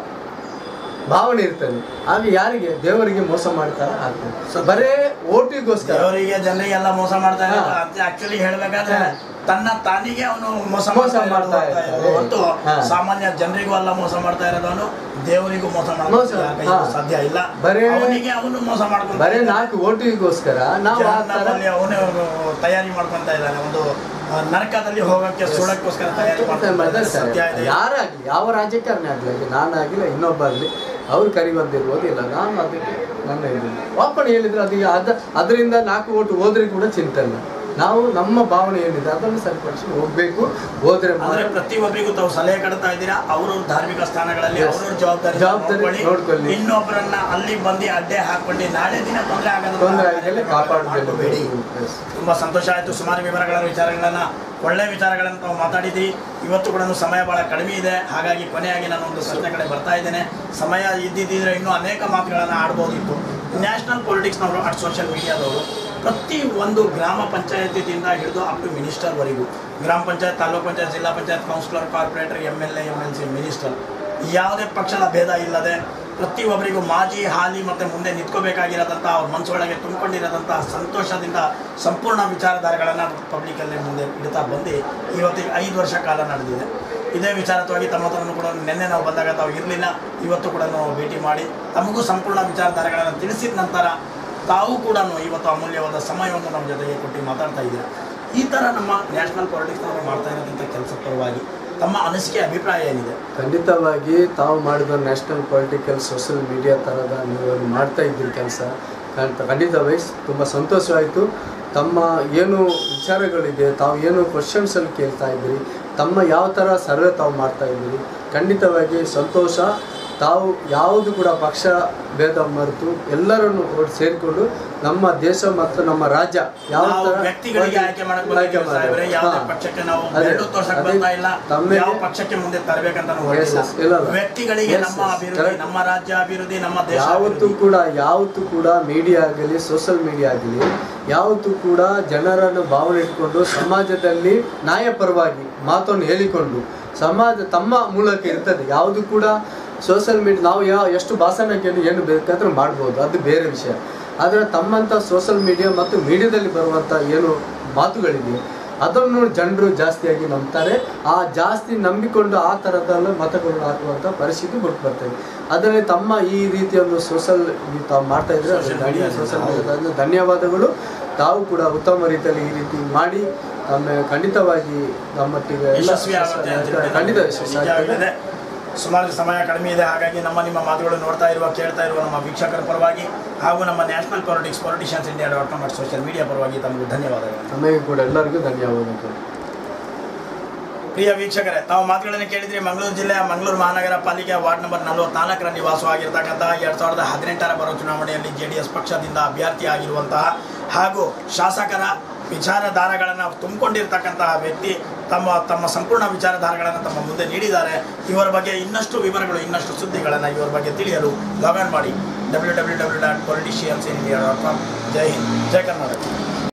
ಭಾವನೆ ಇರ್ತದೆ ಆಗ ಯಾರಿಗೆ ದೇವರಿಗೆ ಮೋಸ ಮಾಡ್ತಾರ ಆಗ್ತದೆ ಬರೇ ಓಟಿಗೋಸ್ಕರ ದೇವರಿಗೆ ಜನರಿಗೆಲ್ಲ ಮೋಸ ಮಾಡ್ತಾ ಹಾ. ಇದ್ದಾರೆ ಆಕ್ಚುಲಿ ಹೇಳ್ಬೇಕಾದ್ರೆ ಹಾ. ತನ್ನ ತಾನಿಗೆ ಅವನು ಮೋಸ ಮೋಸ ಮಾಡ್ತಾ ಮಾಡ್ತಾ ಇರೋದು ಇರ್ತಾನೆ. ಹೊರತು ಹಾ. ಸಾಮಾನ್ಯ ಜನರಿಗೂ ಅಲ್ಲ ಮೋಸ ಮಾಡ್ತಾ ಇರೋದವನು ದೇವರಿಗೂ ಮೋಸ ಮೋಸ, ಮಾಡೋದು ಹಾ. ಸಾಧ್ಯ ಇಲ್ಲ ಬರೇ- ಅವನಿಗೆ ಅವನು ಮೋಸ ಮಾಡ್ಕೊಂಡು ಬರೇ ನಾಲ್ಕು ಓಟಿಗೋಸ್ಕರ ನಾವು ಆ ಥರ ಅವನೇ ತಯಾರಿ ಮಾಡ್ಕೊಂತ ಇದ್ದಾನೆ ಒಂದು ಆ, ನರಕದಲ್ಲಿ ಹೋಗಕ್ಕೆ ಸುಳಕ್ಕೋಸ್ಕರ ತಯಾರಿ ಮಾಡ್ಕೊಂತ ಇದ್ದಾನೆ. ಸತ್ಯ ಇದೆ ಯಾರಾಗ್ಲಿ ಯಾವ ರಾಜಕಾರಣಿ ಆಗ್ಲಿ ನಾನಾಗಿಲ್ಲ ಇನ್ನೊಬ್ಬ ಆಗಲಿ ಅವ್ರು ಕರಿ ಬಂದಿರ್ಬೋದು ಇಲ್ಲ ನಾನು ಅದಕ್ಕೆ ನನ್ನ ಇದು ವಾಪಣೆ ಹೇಳಿದ್ರೆ ಅದಕ್ಕೆ ಅದ ಅದರಿಂದ ನಾಲ್ಕು ಓಟು ಹೋದ್ರೆ ಕೂಡ ಚಿಂತೆ ಇಲ್ಲ ನಾವು ನಮ್ಮ ಭಾವನೆ ಏನಿದೆ ಅದನ್ನು ಸರಿಪಡಿಸಿ ಹೋಗ್ಬೇಕು ಹೋದ್ರೆ ಅಂದ್ರೆ ಮಾತ್ರ ಪ್ರತಿಯೊಬ್ಬರಿಗೂ ತಾವು ಸಲಹೆ ಕಡ್ತಾ ಇದ್ದೀರಾ ಅವರು ಧಾರ್ಮಿಕ ಸ್ಥಾನಗಳಲ್ಲಿ Yes. ಅವ್ರವ್ರ ಜವಾಬ್ದಾರಿ ಜವಾಬ್ದಾರಿ ನೋಡ್ಕೊಳ್ಳಿ. ನೋಡ್ಕೊಳ್ಳಿ. ಇನ್ನೊಬ್ಬರನ್ನ ಅಲ್ಲಿ ಬಂದು ಅಡ್ಡೆ ಹಾಕೊಂಡು ನಾಳೆ ದಿನ ತೊಂದರೆ ತೊಂದರೆ ಆಗೋದು ಆಗಲಿ ಕಾಪಾಡಬೇಕು ಮಾಡಬೇಡಿ ತುಂಬಾ ಸಂತೋಷ ಆಯ್ತು ಸುಮಾರು ವಿವರಗಳ ವಿಚಾರಗಳನ್ನ ಒಳ್ಳೆ ವಿಚಾರಗಳನ್ನು ತಾವು ಮಾತಾಡಿದ್ರಿ ಇವತ್ತು ಕೂಡ ಸಮಯ ಬಹಳ ಕಡಿಮೆ ಇದೆ ಹಾಗಾಗಿ ಕೊನೆಯಾಗಿ ನಾನು ಒಂದು ಪ್ರಶ್ನೆ ಕಡೆ ಬರ್ತಾ ಇದ್ದೇನೆ ಸಮಯ ಇದ್ದಿದ್ದಿದ್ರೆ ಇನ್ನೂ ಅನೇಕ ಮಾತುಗಳನ್ನು ಆಡ್ಬೋದಿತ್ತು ನ್ಯಾಷನಲ್ ಪೊಲಿಟಿಕ್ಸ್ನವರು ಅಟ್ ಸೋಷಿಯಲ್ ಮೀಡಿಯಾದವರು ಪ್ರತಿ ಒಂದು ಗ್ರಾಮ ಪಂಚಾಯತಿಯಿಂದ ಹಿಡಿದು ಅಪ್ ಟು ಮಿನಿಸ್ಟರ್ವರೆಗೂ ಗ್ರಾಮ panchayat taluk panchayat zilla panchayat councillor corporator M L A M L C minister ಯಾವುದೇ ಪಕ್ಷದ ಭೇದ ಇಲ್ಲದೆ ಪ್ರತಿಯೊಬ್ಬರಿಗೂ ಮಾಜಿ ಹಾಲಿ ಮತ್ತು ಮುಂದೆ ನಿಂತ್ಕೋಬೇಕಾಗಿರೋದಂಥ ಅವ್ರ ಮನಸ್ಸೊಳಗೆ ತುಂಬಿಕೊಂಡಿರೋದಂಥ ಸಂತೋಷದಿಂದ ಸಂಪೂರ್ಣ ವಿಚಾರಧಾರೆಗಳನ್ನು ಪಬ್ಲಿಕಲ್ಲಿ ಮುಂದೆ ಇಡ್ತಾ ಬಂದು ಇವತ್ತಿಗೆ ಐದು ವರ್ಷ ಕಾಲ ನಡೆದಿದೆ ಇದೇ ವಿಚಾರತ್ವಾಗಿ ತಮ್ಮ ಹತ್ರನೂ ಕೂಡ ನಿನ್ನೆ ನಾವು ಬಂದಾಗ ತಾವು ಇರಲಿಲ್ಲ ಇವತ್ತು ಕೂಡ ನಾವು ಭೇಟಿ ಮಾಡಿ ತಮಗೂ ಸಂಪೂರ್ಣ ವಿಚಾರಧಾರೆಗಳನ್ನು ತಿಳಿಸಿದ ನಂತರ ತಾವು ಕೂಡ ಇವತ್ತು ಅಮೂಲ್ಯವಾದ ಸಮಯವನ್ನು ನಮ್ಮ ಜೊತೆಗೆ ಕೊಟ್ಟು ಮಾತಾಡ್ತಾ ಇದ್ದೀರಾ ಈ ಥರ ನಮ್ಮ ನ್ಯಾಷನಲ್ ಪಾಲಿಟಿಕ್ಸ್ನವರು ಮಾಡ್ತಾ ಇರೋದಂಥ ಕೆಲಸ ಪರವಾಗಿ ತಮ್ಮ ಅನಿಸಿಕೆ ಅಭಿಪ್ರಾಯ ಏನಿದೆ ಖಂಡಿತವಾಗಿ ತಾವು ಮಾಡಿದ ನ್ಯಾಷನಲ್ ಪೊಲಿಟಿಕಲ್ ಸೋಷಿಯಲ್ ಮೀಡಿಯಾ ಥರದ ನೀವು ಅಲ್ಲಿ ಮಾಡ್ತಾ ಇದ್ದೀರಿ ಕೆಲಸ ಖಂಡಿತವಾಗಿ ತುಂಬ ಸಂತೋಷವಾಯಿತು ತಮ್ಮ ಏನು ವಿಚಾರಗಳಿದೆ ತಾವು ಏನು ಕ್ವಶನ್ಸಲ್ಲಿ ಕೇಳ್ತಾ ಇದ್ದೀರಿ ತಮ್ಮ ಯಾವ ಥರ ಸರ್ವೆ ತಾವು ಮಾಡ್ತಾ ಇದ್ದೀರಿ ಖಂಡಿತವಾಗಿ ಸಂತೋಷ ತಾವು ಯಾವುದು ಕೂಡ ಪಕ್ಷ ಭೇದ ಮರೆತು ಎಲ್ಲರನ್ನು ಒಟ್ಟು ಸೇರಿಕೊಂಡು ನಮ್ಮ ದೇಶ ಮತ್ತು ನಮ್ಮ ರಾಜ್ಯ ಯಾವ ನಾವು ಥರ ವ್ಯಕ್ತಿಗಳಿಗೆ ಆಯ್ಕೆ ಮಾಡಕ್ ಆಯ್ಕೆ ಬಂದಿದ್ದೀವಿ ಸಾಹೇಬ್ರೆ. ಯಾವುದೇ ಹಾ. ಪಕ್ಷಕ್ಕೆ ನಾವು ಅದೇ, ಬೆರಳು ತೋರ್ಸಕ್ ಅದೇ ಬರ್ತಾ ಇಲ್ಲ ತಮ್ಮಿಗೆ- ಯಾವ ಪಕ್ಷಕ್ಕೆ ಮುಂದೆ ತರಬೇಕಂತ ನಾವು ಹೊರಟಿಲ್ಲ. Yes, yes, ಇಲ್ಲ, ಇಲ್ಲ. ವ್ಯಕ್ತಿಗಳಿಗೆ Yes, ನಮ್ಮ yes, ಅಭಿವೃದ್ಧಿ correct. ನಮ್ಮ ರಾಜ್ಯ ಅಭಿವೃದ್ಧಿ ನಮ್ಮ ದೇಶ ಯಾವತ್ತೂ ಅಭಿವೃದ್ಧಿ. ಕೂಡ ಯಾವತ್ತೂ ಕೂಡ ಮೀಡಿಯಾ ಆಗಲಿ ಸೋಷಿಯಲ್ ಮೀಡಿಯಾ ಆಗಲಿ ಯಾವತ್ತೂ ಕೂಡ ಜನರನ್ನು ಭಾವನೆ ಇಟ್ಕೊಂಡು ಸಮಾಜದಲ್ಲಿ ನ್ಯಾಯಪರವಾಗಿ ಮಾತನ್ನು ಹೇಳಿಕೊಂಡು ಸಮಾಜ ತಮ್ಮ ಮೂಲಕ ಇರ್ತದೆ ಯಾವುದು ಕೂಡ ಸೋಷಿಯಲ್ ಮೀಡಿಯಾ ನಾವು ಯಾವ ಎಷ್ಟು ಭಾಷಣ ಕೇಳಿ ಏನು ಬೇಕಾದ್ರೂ ಮಾಡ್ಬೋದು ಅದು ಬೇರೆ ವಿಷಯ ಆದರೆ ತಮ್ಮಂಥ ಸೋಷಿಯಲ್ ಮೀಡಿಯಾ ಮತ್ತು ಮೀಡಿಯಾದಲ್ಲಿ ಬರುವಂಥ ಏನು ಮಾತುಗಳಿದೆ ಅದನ್ನು ಜನರು ಜಾಸ್ತಿಯಾಗಿ ನಂಬ್ತಾರೆ ಆ ಜಾಸ್ತಿ ನಂಬಿಕೊಂಡು ಆ ಥರದಲ್ಲ ಮತಗಳನ್ನು ಹಾಕುವಂಥ ಪರಿಸ್ಥಿತಿ ಬಿಟ್ಟು ಬರ್ತದೆ ಅದರಲ್ಲಿ ತಮ್ಮ ಈ ರೀತಿಯ ಒಂದು ಸೋಷಲ್ ತಾವು ಮಾಡ್ತಾ ಇದ್ರೆ Social media ಸೋಷಲ್ ಮೀಡಿಯಾದ ಧನ್ಯವಾದಗಳು ತಾವು ಕೂಡ ಉತ್ತಮ ರೀತಿಯಲ್ಲಿ ಈ ರೀತಿ ಮಾಡಿ ತಮ್ಮ ಖಂಡಿತವಾಗಿ ನಮ್ಮೊಟ್ಟಿಗೆ ಎಲ್ಲ ಯಶಸ್ವಿ ಆಗುತ್ತೆ ಅಂತ ಹೇಳಿ ಖಂಡಿತ ನಾವು ಯಶಸ್ವಿ ನಿಜ ಆಗ್ತದೆ. ಆಗಿದೆ. ಸುಮಾರು ಸಮಯ ಕಡಿಮೆ ಇದೆ ಹಾಗಾಗಿ ನಮ್ಮ ನಿಮ್ಮ ಮಾತುಗಳು ನೋಡ್ತಾ ಇರುವ ಕೇಳ್ತಾ ಇರುವ ನಮ್ಮ ವೀಕ್ಷಕರ ಪರವಾಗಿ ಹಾಗೂ ನಮ್ಮ national politics politicians India dot com social media ಪರವಾಗಿ ತಮಗೆ ಧನ್ಯವಾದಗಳು ನಮಗೆ ಕೂಡ ಎಲ್ಲರಿಗೂ ಧನ್ಯವಾದಗಳು ಪ್ರಿಯ ವೀಕ್ಷಕರೇ ತಾವು ಮಾತುಗಳನ್ನು ಕೇಳಿದ್ರಿ ಮಂಗಳೂರು ಜಿಲ್ಲೆಯ ಮಂಗಳೂರು ಮಹಾನಗರ ಪಾಲಿಕೆ ವಾರ್ಡ್ ನಂಬರ್ ನಲವತ್ನಾಲ್ಕರಲ್ಲಿ ವಾಸವಾಗಿರ್ತಕ್ಕಂಥ ಎರಡ್ ಸಾವಿರದ ಹದಿನೆಂಟರ ಬರೋ ಚುನಾವಣೆಯಲ್ಲಿ ಜೆ ಡಿ ಎಸ್ ಪಕ್ಷದಿಂದ ಅಭ್ಯರ್ಥಿ ಆಗಿರುವಂತಹ ಹಾಗೂ ಶಾಸಕರ ವಿಚಾರಧಾರೆಗಳನ್ನು ತುಂಬಿಕೊಂಡಿರ್ತಕ್ಕಂತಹ ವ್ಯಕ್ತಿ ತಮ್ಮ ತಮ್ಮ ಸಂಪೂರ್ಣ ವಿಚಾರಧಾರೆಗಳನ್ನು ತಮ್ಮ ಮುಂದೆ ನೀಡಿದ್ದಾರೆ ಇವರ ಬಗ್ಗೆ ಇನ್ನಷ್ಟು ವಿವರಗಳು ಇನ್ನಷ್ಟು ಸುದ್ದಿಗಳನ್ನು ಇವರ ಬಗ್ಗೆ ತಿಳಿಯಲು ಲಾಗಿನ್ ಮಾಡಿ W W W dot politicians India dot com Jai Hind Jai Karnataka